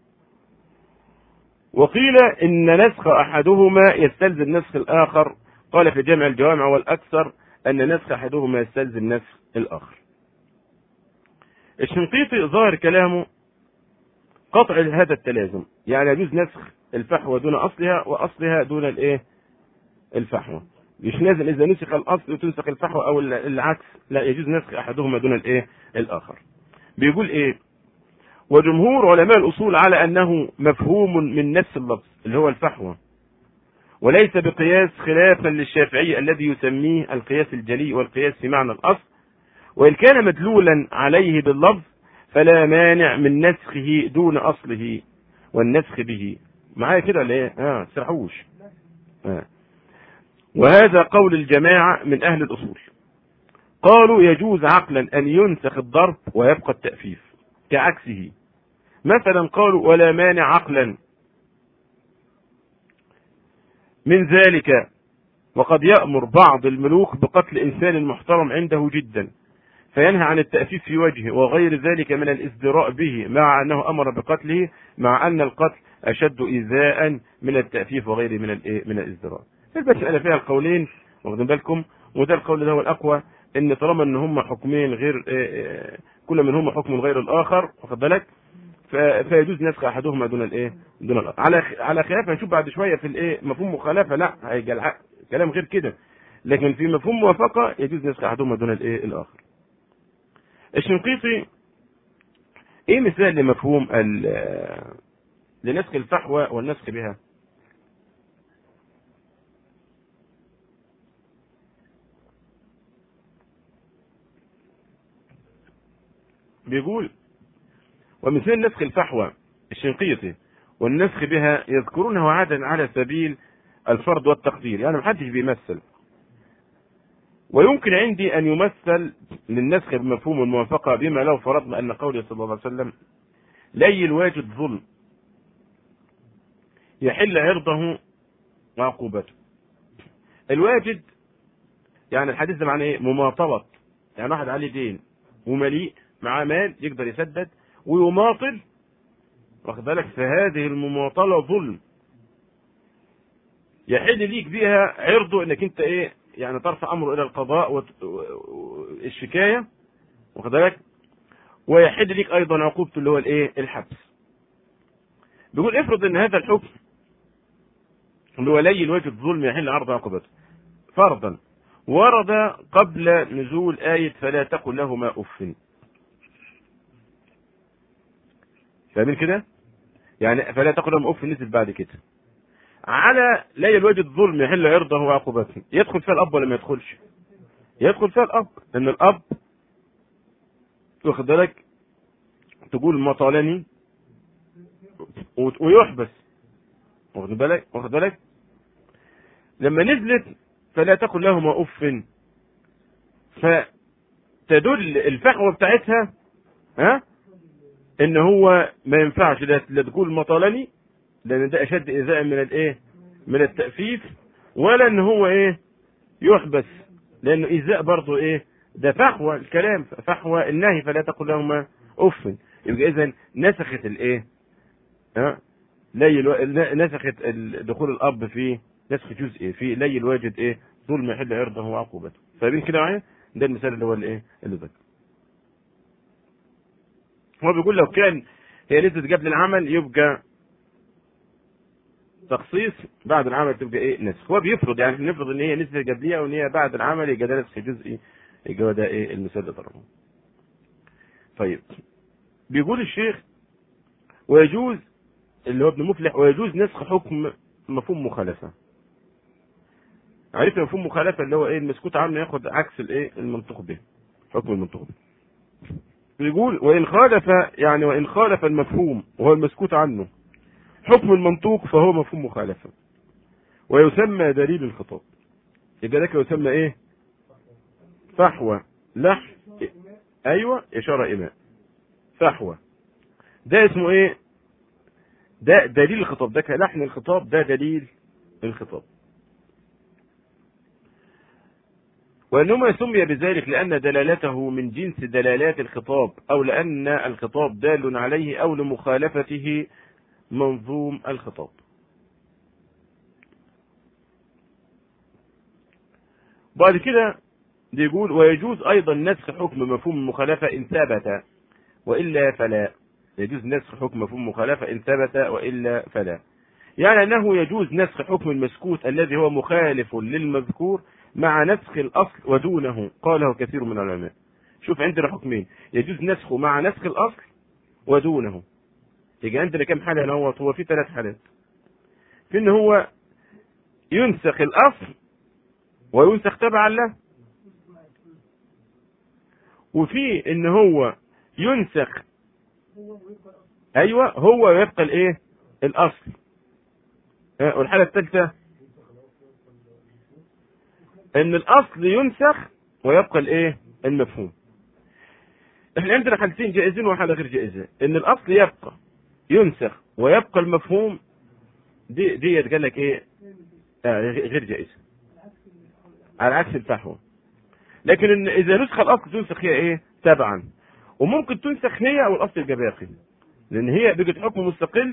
وقيل إن نسخ أحدهما يستلزم نسخ الآخر قال في جامع الجوامع والأكثر أن نسخ أحدهما يستلزم نسخ الآخر الشنقيطي ظاهر كلامه قطع هذا التلازم يعني يجوز نسخ الفحوى دون اصلها واصلها دون الايه الفحوى مش لازم اذا نسخ الاصل وتنسخ الفحوى او العكس لا يجوز نسخ احدهما دون الايه الاخر بيقول ايه وجمهور علماء الاصول على انه مفهوم من نفس اللفظ اللي هو الفحوى وليس بقياس خلافا للشافعي الذي يسميه القياس الجلي والقياس في معنى الاصل وإن كان مدلولا عليه باللفظ فلا مانع من نسخه دون أصله والنسخ به معايا كده ولا ايه؟ اه تسرحوش آه. وهذا قول الجماعة من أهل الأصول قالوا يجوز عقلا أن ينسخ الضرب ويبقى التأفيف كعكسه مثلا قالوا ولا مانع عقلا من ذلك وقد يأمر بعض الملوك بقتل إنسان محترم عنده جدا فينهى عن التأفيف في وجهه وغير ذلك من الازدراء به مع أنه أمر بقتله مع أن القتل أشد إيذاء من التأفيف وغيره من الإيه من الازدراء المسألة فيها القولين واخدين بالكم وده القول ده هو الأقوى ان طالما ان هم حكمين غير كل منهما حكم غير الاخر واخد بالك فيجوز نسخ احدهما دون الايه دون الاخر على على خلاف هنشوف بعد شويه في الايه مفهوم مخالفه لا هيجي كلام غير كده لكن في مفهوم موافقه يجوز نسخ احدهما دون الايه الاخر الشنقيطي ايه مثال لمفهوم لنسخ الفحوى والنسخ بها بيقول ومثال نسخ الفحوى الشنقيطي والنسخ بها يذكرونه عادا على سبيل الفرض والتقدير يعني محدش بيمثل ويمكن عندي أن يمثل للنسخ بمفهوم الموافقة بما لو فرضنا أن قوله صلى الله عليه وسلم لي الواجد ظلم يحل عرضه وعقوبته الواجد يعني الحديث ده معناه ايه مماطلة يعني واحد عليه دين ومليء معاه مال يقدر يسدد ويماطل واخد بالك فهذه المماطلة ظلم يحل ليك بيها عرضه انك انت ايه يعني ترفع امره الى القضاء والشكاية واخد بالك ويحل ليك ايضا عقوبته اللي هو الايه الحبس بيقول افرض ان هذا الحكم اللي هو لي الوجه الظلم يحل عرض عقوبته فرضا ورد قبل نزول آية فلا تقل لهما أف فاهمين كده؟ يعني فلا تقل لهم أف نزل بعد كده على لا الوجه الظلم يحل عرضه وعقوبته يدخل فيها الأب ولا ما يدخلش؟ يدخل فيها الأب لأن الأب واخد بالك تقول ما طالني ويحبس واخد بالك واخد بالك لما نزلت فلا تقل لهما اف فتدل الفحوى بتاعتها ها ان هو ما ينفعش لا تقول ما طالني لان ده اشد ايذاء من الايه من التأفيف ولا ان هو ايه يحبس لانه ايذاء برضه ايه ده فحوى الكلام فحوى النهي فلا تقل لهما اف يبقى اذا نسخت الايه ها لي الو... نسخت دخول الاب في نسخ جزء في لي الواجد ايه ظلم يحل عرضه وعقوبته فاهمين كده معايا ده المثال اللي هو الايه اللي ذكر هو بيقول لو كان هي نزلت قبل العمل يبقى تخصيص بعد العمل تبقى ايه نسخ هو بيفرض يعني نفرض ان هي نزلت قبليه وان هي بعد العمل يبقى ده نسخ جزئي يبقى ده ايه المثال اللي ضربه طيب بيقول الشيخ ويجوز اللي هو ابن مفلح ويجوز نسخ حكم مفهوم مخالفة عرفنا مفهوم مخالفة اللي هو ايه المسكوت عنه ياخد عكس الايه المنطوق به حكم المنطوق به بيقول وان خالف يعني وان خالف المفهوم وهو المسكوت عنه حكم المنطوق فهو مفهوم مخالفة ويسمى دليل الخطاب يبقى ذلك يسمى ايه فحوى لح ايوه اشارة ايماء فحوى ده اسمه ايه ده دليل الخطاب ده كلحن الخطاب ده دليل الخطاب وإنما سمي بذلك لأن دلالته من جنس دلالات الخطاب أو لأن الخطاب دال عليه أو لمخالفته منظوم الخطاب بعد كده بيقول ويجوز أيضا نسخ حكم مفهوم المخالفة إن ثبت وإلا فلا يجوز نسخ حكم مفهوم مخالفة إن ثبت وإلا فلا يعني أنه يجوز نسخ حكم المسكوت الذي هو مخالف للمذكور مع نسخ الأصل ودونه قاله كثير من العلماء شوف عندنا حكمين يجوز نسخه مع نسخ الأصل ودونه يجي عندنا كم حالة هنا هو هو في ثلاث حالات في ان هو ينسخ الأصل وينسخ تبعا له وفي ان هو ينسخ ايوه هو يبقى الايه الاصل والحاله الثالثه ان الاصل ينسخ ويبقى الايه المفهوم احنا عندنا حالتين جائزين وحاله غير جائزه ان الاصل يبقى ينسخ ويبقى المفهوم دي دي قال لك ايه آه غير جائزه على عكس الفحوى لكن إن اذا نسخ الاصل تنسخ هي ايه تبعا وممكن تنسخ هي او الاصل يبقى باقي لان هي بقت حكم مستقل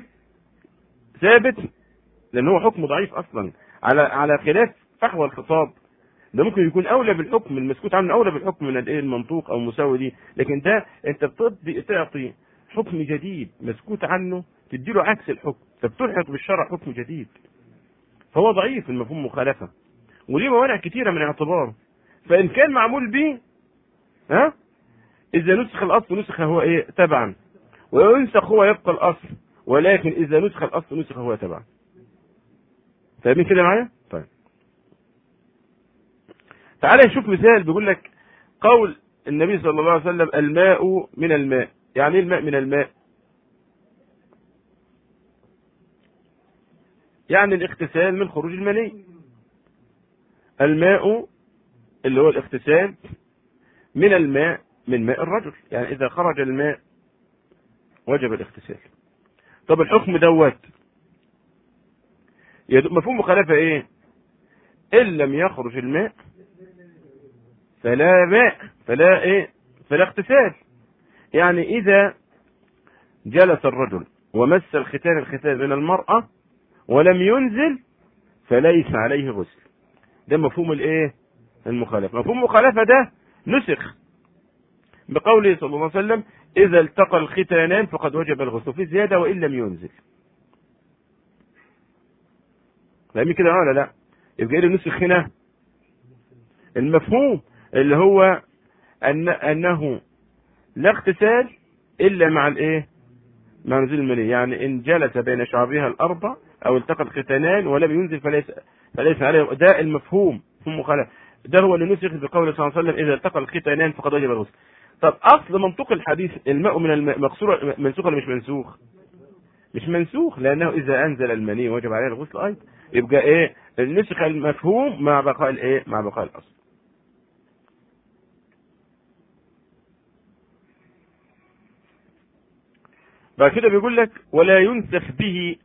ثابت لان هو حكم ضعيف اصلا على على خلاف فحوى الخطاب ده ممكن يكون اولى بالحكم المسكوت عنه اولى بالحكم من الايه المنطوق او المساوي دي لكن ده انت بتطبي تعطي حكم جديد مسكوت عنه تديله عكس الحكم فبتلحق بالشرع حكم جديد فهو ضعيف المفهوم مخالفه وليه موانع كثيره من اعتباره فان كان معمول به ها اذا نسخ الاصل نسخ هو ايه تبعا وينسخ هو يبقى الاصل ولكن اذا نسخ الاصل نسخ هو تبعا فاهمين كده معايا طيب تعالى نشوف مثال بيقول لك قول النبي صلى الله عليه وسلم الماء من الماء يعني ايه الماء من الماء يعني الاغتسال من خروج المني الماء اللي هو الاغتسال من الماء من ماء الرجل يعني اذا خرج الماء وجب الاغتسال طب الحكم دوت مفهوم مخالفة ايه ان لم يخرج الماء فلا ماء فلا ايه فلا اغتسال يعني اذا جلس الرجل ومس الختان الختان من المرأة ولم ينزل فليس عليه غسل ده مفهوم الايه المخالفة مفهوم المخالفة ده نسخ بقوله صلى الله عليه وسلم إذا التقى الختانان فقد وجب الغسل في زيادة وإن لم ينزل فاهمين كده ولا لا يبقى ايه نسخ هنا المفهوم اللي هو أن أنه لا اغتسال إلا مع الإيه مع نزول المني يعني إن جلس بين شعبها الأربع أو التقى الختانان ولم ينزل فليس فليس عليه ده المفهوم مفهوم مخالف ده هو اللي نسخ بقوله صلى الله عليه وسلم إذا التقى الختانان فقد وجب الغسل طب اصل منطوق الحديث الماء من الماء مقصور منسوخ ولا مش منسوخ؟ مش منسوخ لانه اذا انزل المني وجب عليه الغسل ايضا يبقى ايه النسخ المفهوم مع بقاء الايه مع بقاء الاصل بعد كده بيقول لك ولا ينسخ به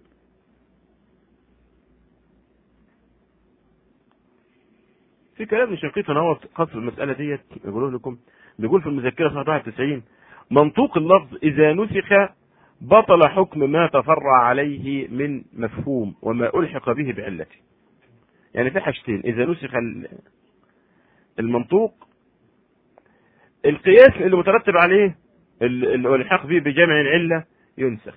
في كلام شقيق هو قصر المسألة ديت يقولوا لكم بيقول في المذكرة سنة 91 منطوق اللفظ إذا نسخ بطل حكم ما تفرع عليه من مفهوم وما ألحق به بعلته يعني في حاجتين إذا نسخ المنطوق القياس اللي مترتب عليه اللي ألحق به بجمع العلة ينسخ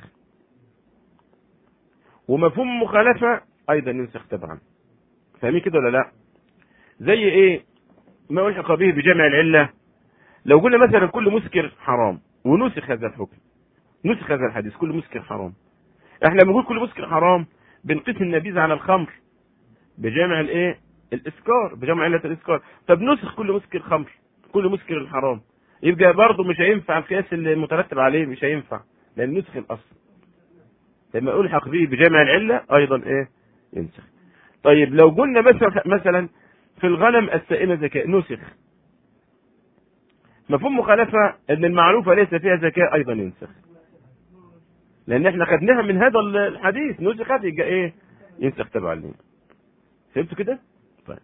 ومفهوم مخالفة أيضا ينسخ تبعا فاهمين كده ولا لا زي ايه ما ألحق به بجمع العلة لو قلنا مثلا كل مسكر حرام ونسخ هذا الحكم نسخ هذا الحديث كل مسكر حرام احنا لما نقول كل مسكر حرام بنقيس النبيذ على الخمر بجامع الايه الاسكار بجمع علة الاسكار طب نسخ كل مسكر خمر كل مسكر الحرام يبقى برضه مش هينفع القياس اللي مترتب عليه مش هينفع لان نسخ الاصل لما الحق به بجامع العله ايضا ايه ينسخ طيب لو قلنا مثلا مثلا في الغنم السائمه زكاه نسخ مفهوم مخالفة ان المعروفة ليس فيها زكاة ايضا ينسخ لان احنا خدناها من هذا الحديث نسخت يبقى ايه ينسخ تبع لنا فهمتوا كده طيب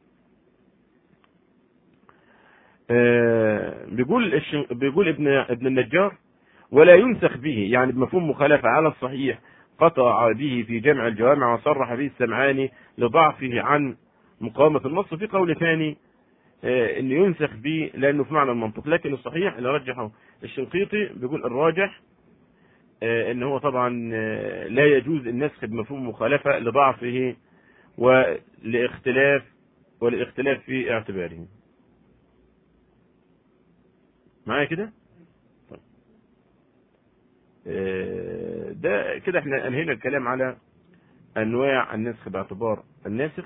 آه بيقول الش... بيقول ابن ابن النجار ولا ينسخ به يعني بمفهوم مخالفة على الصحيح قطع به في جمع الجوامع وصرح به السمعاني لضعفه عن مقاومة النص في قول ثاني ان ينسخ به لانه في معنى المنطق لكن الصحيح اللي رجحه الشنقيطي بيقول الراجح ان هو طبعا لا يجوز النسخ بمفهوم مخالفه لضعفه ولاختلاف ولاختلاف في اعتباره معايا كده طيب. ده كده احنا انهينا الكلام على انواع النسخ باعتبار الناسخ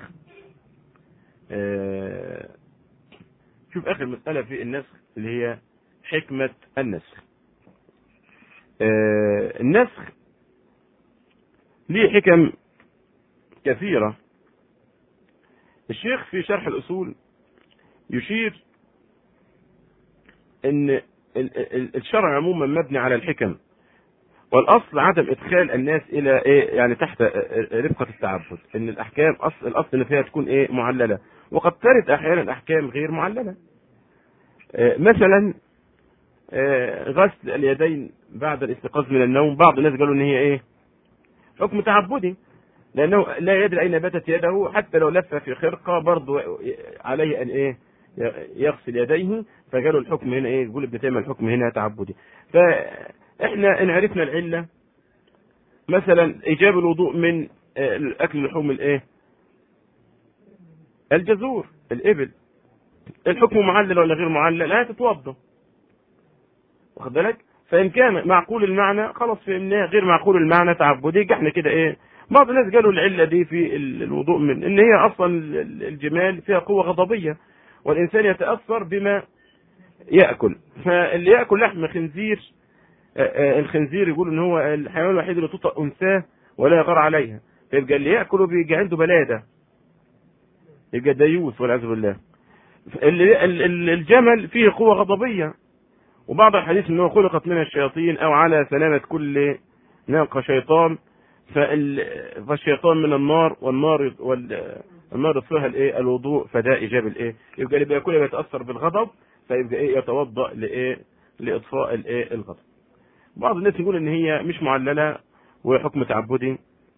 شوف اخر مسألة في النسخ اللي هي حكمة النسخ آه النسخ ليه حكم كثيرة الشيخ في شرح الأصول يشير ان الشرع عموما مبني على الحكم والاصل عدم ادخال الناس الى ايه يعني تحت رفقه التعبد ان الاحكام اصل الاصل ان فيها تكون ايه معلله وقد ترد احيانا احكام غير معلله مثلا غسل اليدين بعد الاستيقاظ من النوم بعض الناس قالوا ان هي ايه حكم تعبدي لانه لا يدري اين باتت يده حتى لو لف في خرقه برضه عليه ان ايه يغسل يديه فقالوا الحكم هنا ايه يقول ابن تيميه الحكم هنا تعبدي فاحنا ان عرفنا العله مثلا ايجاب الوضوء من اكل لحوم الايه الجزور الابل الحكم معلل ولا غير معلل لا تتوضا واخد بالك فان كان معقول المعنى خلاص فهمناه غير معقول المعنى تعبدي احنا كده ايه بعض الناس قالوا العله دي في الوضوء من ان هي اصلا الجمال فيها قوه غضبيه والانسان يتاثر بما ياكل فاللي ياكل لحم خنزير الخنزير يقول ان هو الحيوان الوحيد اللي تطأ انثاه ولا يغار عليها فيبقى اللي ياكله بيجي عنده بلاده يبقى ديوث والعياذ بالله الجمل فيه قوه غضبيه وبعض الحديث انه خلقت من الشياطين او على سلامه كل ناقه شيطان فالشيطان من النار والنار والنار فيها الايه الوضوء فده ايجاب الايه يبقى اللي بياكلها بيتاثر بالغضب فيبقى ايه يتوضا لايه لاطفاء الايه الغضب بعض الناس يقول ان هي مش معلله وحكم تعبدي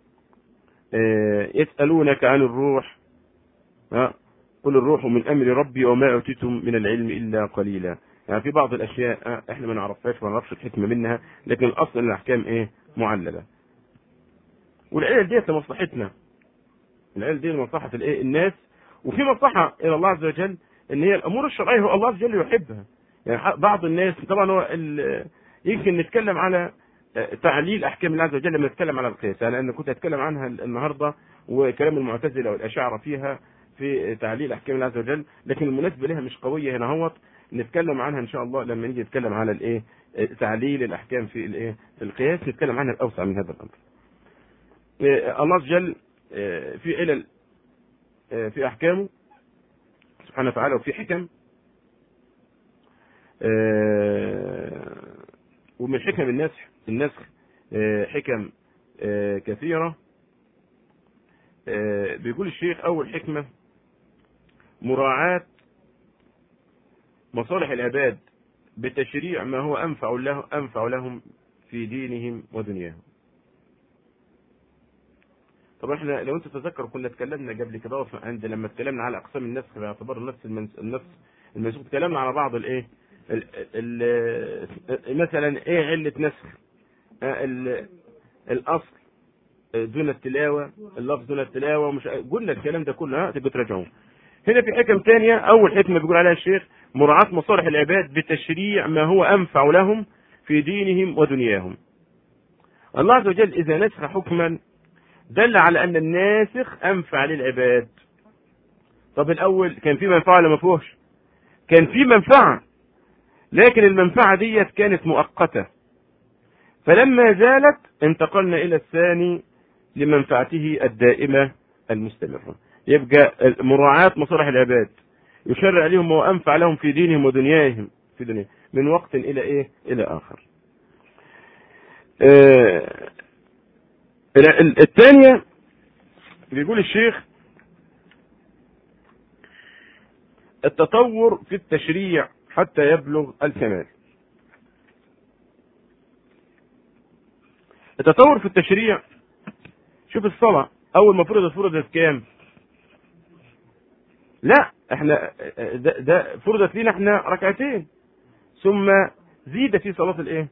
يسالونك عن الروح قل الروح من امر ربي وما اوتيتم من العلم الا قليلا يعني في بعض الاشياء احنا ما نعرفهاش وما نعرفش الحكمه منها لكن الاصل الاحكام ايه معلله والعلل ديت لمصلحتنا العلل دي لمصلحه الايه الناس وفي مصلحه الى الله عز وجل ان هي الامور الشرعيه هو الله عز وجل يحبها يعني بعض الناس طبعا هو يمكن نتكلم على تعليل احكام الله عز وجل لما نتكلم على القياس انا يعني كنت اتكلم عنها النهارده وكلام المعتزله والاشاعره فيها في تعليل احكام الله عز وجل لكن المناسبه لها مش قويه هنا اهوت نتكلم عنها ان شاء الله لما نيجي نتكلم على الايه تعليل الاحكام في الايه في القياس نتكلم عنها الاوسع من هذا الامر الله عز وجل في علل في احكامه سبحانه وتعالى وفي حكم ومن حكم النسخ النسخ حكم كثيره بيقول الشيخ اول حكمه مراعاه مصالح العباد بتشريع ما هو انفع له انفع لهم في دينهم ودنياهم طب احنا لو انت تتذكر كنا اتكلمنا قبل كده عند لما اتكلمنا على اقسام النسخ باعتبار نفس النفس المنسوخ اتكلمنا على بعض الايه ال ال مثلا ايه عله نسخ الاصل دون التلاوه اللفظ دون التلاوه ومش قلنا الكلام ده كله ها تبقى تراجعوه هنا في حكم ثانيه اول حكمه بيقول عليها الشيخ مراعاه مصالح العباد بتشريع ما هو انفع لهم في دينهم ودنياهم الله عز وجل اذا نسخ حكما دل على ان الناسخ انفع للعباد طب الاول كان في منفعه ولا ما فيهوش كان في منفعه لكن المنفعه ديت كانت مؤقته فلما زالت انتقلنا الى الثاني لمنفعته الدائمه المستمره يبقى مراعاه مصالح العباد يشرع لهم ما هو انفع لهم في دينهم ودنياهم في دنياهم من وقت الى ايه الى اخر آه الثانية بيقول الشيخ التطور في التشريع حتى يبلغ الكمال التطور في التشريع شوف الصلاة أول ما فرضت فرضت كام؟ لا احنا ده, ده فرضت لينا احنا ركعتين ثم زيد في صلاة الايه؟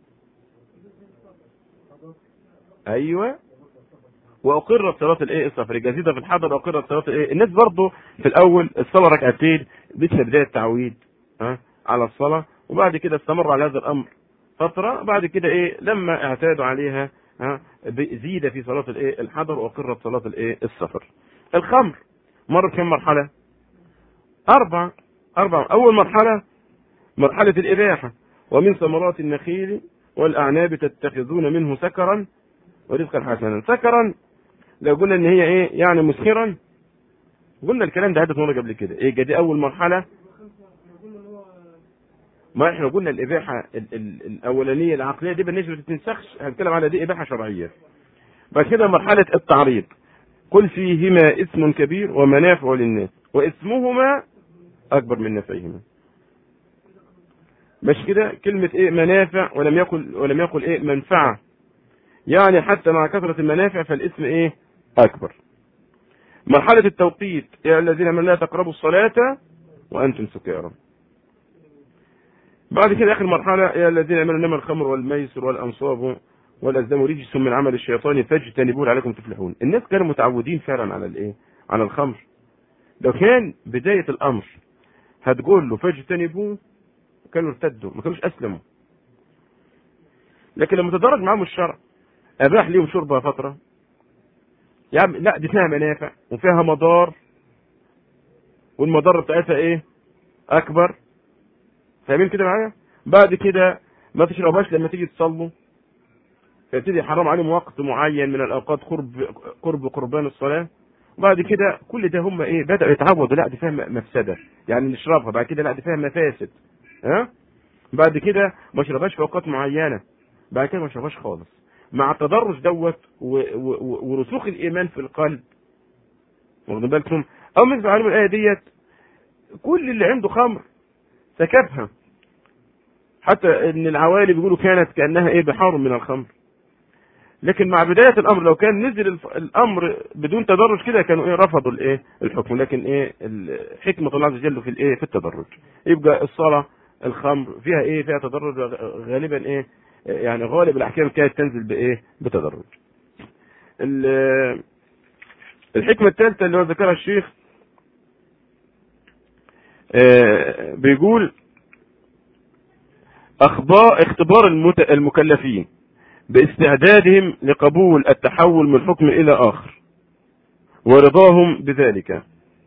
ايوه واقرت صلاه الايه السفر الجديده في الحضر واقرت صلاه الايه الناس برضه في الاول الصلاه ركعتين مثل بدايه التعويد ها على الصلاه وبعد كده استمر على هذا الامر فتره بعد كده ايه لما اعتادوا عليها ها زيد في صلاه الايه الحضر واقرت صلاه الايه السفر الخمر مر كم مرحله اربع اربع اول مرحله مرحله الاباحه ومن ثمرات النخيل والاعناب تتخذون منه سكرا ورزقا حسنا سكرا لو قلنا ان هي ايه يعني مسكرا قلنا الكلام ده عدة مرة قبل كده ايه دي اول مرحلة ما احنا قلنا الاباحة ال ال الاولانية العقلية دي بالنسبة للتنسخش هنتكلم على دي اباحة شرعية بعد كده مرحلة التعريض قل فيهما اسم كبير ومنافع للناس واسمهما اكبر من نفعهما مش كده كلمة ايه منافع ولم يقل ولم يقل ايه منفعة يعني حتى مع كثرة المنافع فالاسم ايه اكبر مرحلة التوقيت يا الذين من لا تقربوا الصلاة وانتم سكارى بعد كده اخر مرحلة يا الذين امنوا انما الخمر والميسر والانصاب والازلام رجس من عمل الشيطان فاجتنبوه لعلكم تفلحون الناس كانوا متعودين فعلا على الايه على الخمر لو كان بداية الامر هتقول له فاجتنبوه كانوا ارتدوا ما كانوش اسلموا لكن لما تدرج معاهم الشرع اباح ليهم شربها فتره يا عم لا دي فيها منافع وفيها مضار والمضار بتاعتها ايه اكبر فاهمين كده معايا بعد كده ما تشربهاش لما تيجي تصلوا فيبتدي حرام عليهم وقت معين من الاوقات قرب قرب قربان الصلاه وبعد كده كل ده هم ايه بداوا يتعودوا لا دي فيها مفسده يعني نشربها بعد كده لا دي فيها مفاسد ها بعد كده ما اشربهاش في اوقات معينه بعد كده ما اشربهاش خالص مع التدرج دوت ورسوخ الايمان في القلب واخدين بالكم او مثل علم الايه ديت كل اللي عنده خمر سكبها حتى ان العوالي بيقولوا كانت كانها ايه بحار من الخمر لكن مع بداية الأمر لو كان نزل الأمر بدون تدرج كده كانوا إيه رفضوا الإيه الحكم لكن إيه حكمة الله عز وجل في الإيه في التدرج يبقى الصلاة الخمر فيها إيه فيها تدرج غالبا إيه يعني غالب الأحكام كانت تنزل بإيه بتدرج الحكمة الثالثة اللي هو ذكرها الشيخ بيقول أخبار اختبار المكلفين باستعدادهم لقبول التحول من حكم إلى آخر ورضاهم بذلك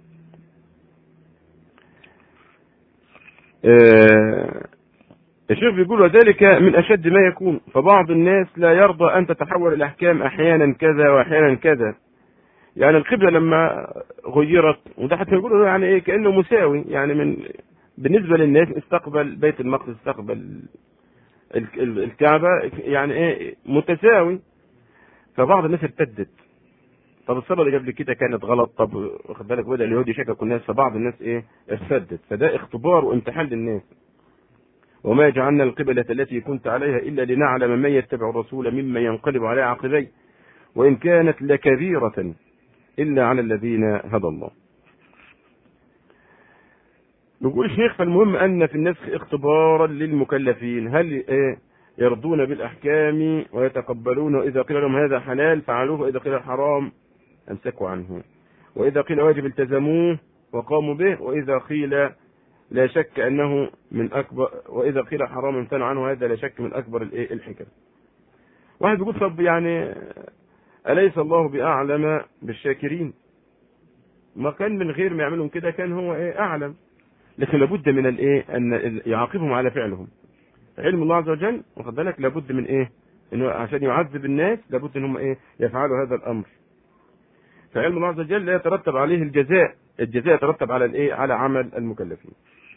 الشيخ بيقول وذلك من أشد ما يكون فبعض الناس لا يرضى أن تتحول الأحكام أحيانا كذا وأحيانا كذا يعني القبلة لما غيرت وده حتى يقولوا يعني إيه كأنه مساوي يعني من بالنسبة للناس استقبل بيت المقدس استقبل الكعبة يعني ايه متساوي فبعض الناس ارتدت طب الصلاة اللي قبل كده كانت غلط طب واخد بالك بدأ اليهود يشككوا الناس فبعض الناس ايه ارتدت فده اختبار وامتحان للناس وما جعلنا القبلة التي كنت عليها إلا لنعلم من يتبع الرسول مما ينقلب على عقبيه وإن كانت لكبيرة إلا على الذين هدى الله بيقول الشيخ فالمهم أن في النسخ اختبارا للمكلفين هل إيه يرضون بالأحكام ويتقبلون وإذا قيل لهم هذا حلال فعلوه وإذا قيل حرام أمسكوا عنه وإذا قيل واجب التزموه وقاموا به وإذا قيل لا شك أنه من أكبر وإذا قيل حرام امتنعوا عنه هذا لا شك من أكبر الحكم واحد بيقول طب يعني أليس الله بأعلم بالشاكرين ما كان من غير ما يعملهم كده كان هو إيه أعلم لكن لابد من الايه ان يعاقبهم على فعلهم علم الله عز وجل واخد بالك لابد من ايه انه عشان يعذب الناس لابد ان هم ايه يفعلوا هذا الامر فعلم الله عز وجل لا يترتب عليه الجزاء الجزاء يترتب على الايه على عمل المكلفين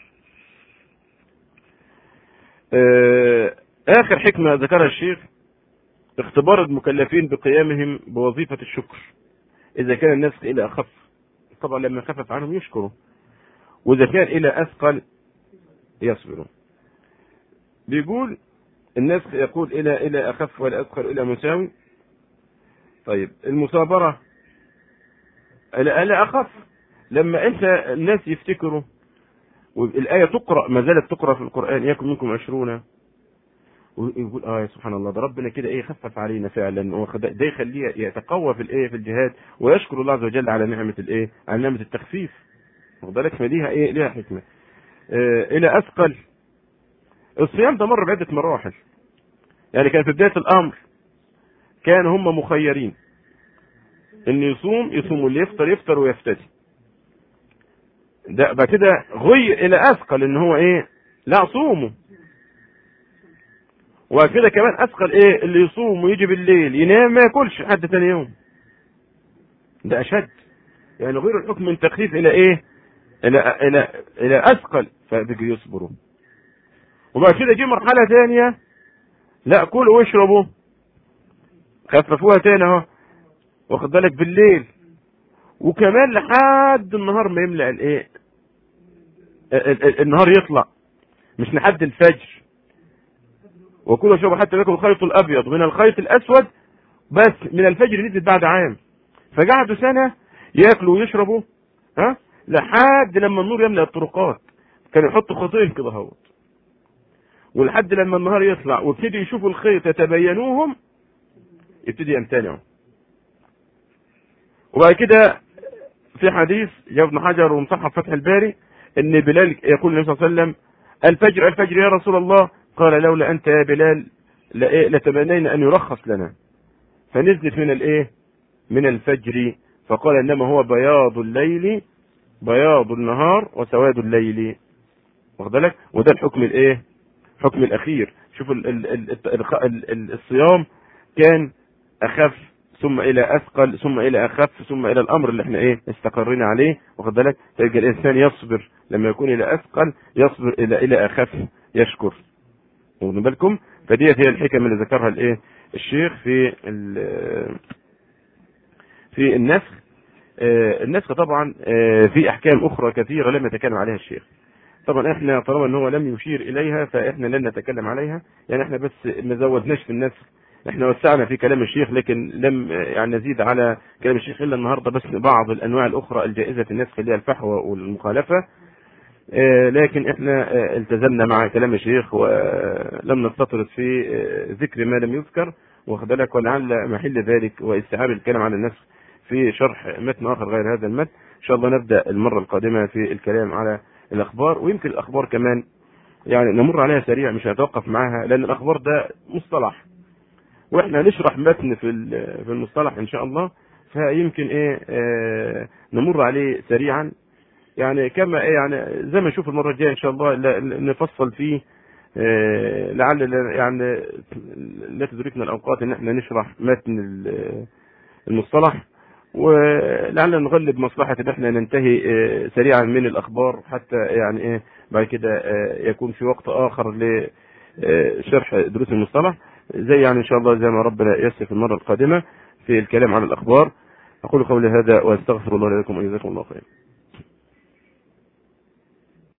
اخر حكمه ذكرها الشيخ اختبار المكلفين بقيامهم بوظيفه الشكر اذا كان الناس الى اخف طبعا لما خفف عنهم يشكروا وإذا كان إلى أثقل يصبرون بيقول النسخ يقول إلى إلى أخف ولا أثقل إلى مساوي طيب المصابرة إلى إلى أخف لما أنت الناس يفتكروا والآية تقرأ ما زالت تقرأ في القرآن يكن منكم عشرون ويقول اه سبحان الله ده ربنا كده ايه خفف علينا فعلا ده يخليه يتقوى في الايه في الجهاد ويشكر الله عز وجل على نعمه الايه على نعمه التخفيف واخد بالك فليها ايه ليها حكمه آه الى اثقل الصيام ده مر بعده مراحل يعني كان في بدايه الامر كان هم مخيرين ان يصوم يصوم واللي يفطر يفطر ويفتدي ده بعد كده غي الى اثقل ان هو ايه لا صوموا وبعد كده كمان اثقل ايه اللي يصوم ويجي بالليل ينام ما ياكلش حد ثاني يوم ده اشد يعني غير الحكم من تخفيف الى ايه الى الى الى اثقل فبيجي يصبروا وبعد كده جه مرحله ثانيه لا كلوا واشربوا خففوها تاني اهو واخد بالك بالليل وكمان لحد النهار ما يملأ الايه النهار يطلع مش لحد الفجر وكلوا واشربوا حتى ياكلوا الخيط الابيض من الخيط الاسود بس من الفجر نزلت بعد عام فقعدوا سنه ياكلوا ويشربوا ها لحد لما النور يملا الطرقات كانوا يحطوا خطين كده اهوت ولحد لما النهار يطلع وابتدي يشوفوا الخيط يتبينوهم يبتدي يمتنعوا وبعد كده في حديث جاء ابن حجر ومصحف فتح الباري ان بلال يقول النبي صلى الله عليه وسلم الفجر الفجر يا رسول الله قال لولا انت يا بلال لتمنينا ان يرخص لنا فنزلت من الايه من الفجر فقال انما هو بياض الليل بياض النهار وسواد الليل واخد بالك وده الحكم الايه الحكم الاخير شوف ال ال ال ال ال الصيام كان اخف ثم الى اثقل ثم الى اخف ثم الى الامر اللي احنا ايه استقرينا عليه واخد بالك تلقى الانسان يصبر لما يكون الى اثقل يصبر الى الى اخف يشكر واخدين بالكم فديت هي الحكم اللي ذكرها الايه الشيخ في في النسخ النسخ طبعا في احكام اخرى كثيره لم يتكلم عليها الشيخ طبعا احنا طالما ان هو لم يشير اليها فاحنا لن نتكلم عليها يعني احنا بس ما زودناش في النسخ احنا وسعنا في كلام الشيخ لكن لم يعني نزيد على كلام الشيخ الا النهارده بس بعض الانواع الاخرى الجائزه في النسخ اللي هي الفحوى والمخالفه لكن احنا التزمنا مع كلام الشيخ ولم نستطرد في ذكر ما لم يذكر واخد بالك ولعل محل ذلك واستيعاب الكلام عن النسخ في شرح متن اخر غير هذا المتن ان شاء الله نبدا المره القادمه في الكلام على الاخبار ويمكن الاخبار كمان يعني نمر عليها سريع مش هنتوقف معاها لان الاخبار ده مصطلح واحنا نشرح متن في في المصطلح ان شاء الله فيمكن ايه آه نمر عليه سريعا يعني كما ايه يعني زي ما نشوف المره الجايه ان شاء الله نفصل فيه آه لعل يعني لا تدركنا الاوقات ان احنا نشرح متن المصطلح ولعلنا نغلب مصلحة ان احنا ننتهي سريعا من الاخبار حتى يعني ايه بعد كده يكون في وقت اخر لشرح دروس المصطلح زي يعني ان شاء الله زي ما ربنا ييسر في المرة القادمة في الكلام عن الاخبار اقول قولي هذا واستغفر الله لكم وجزاكم الله خيرا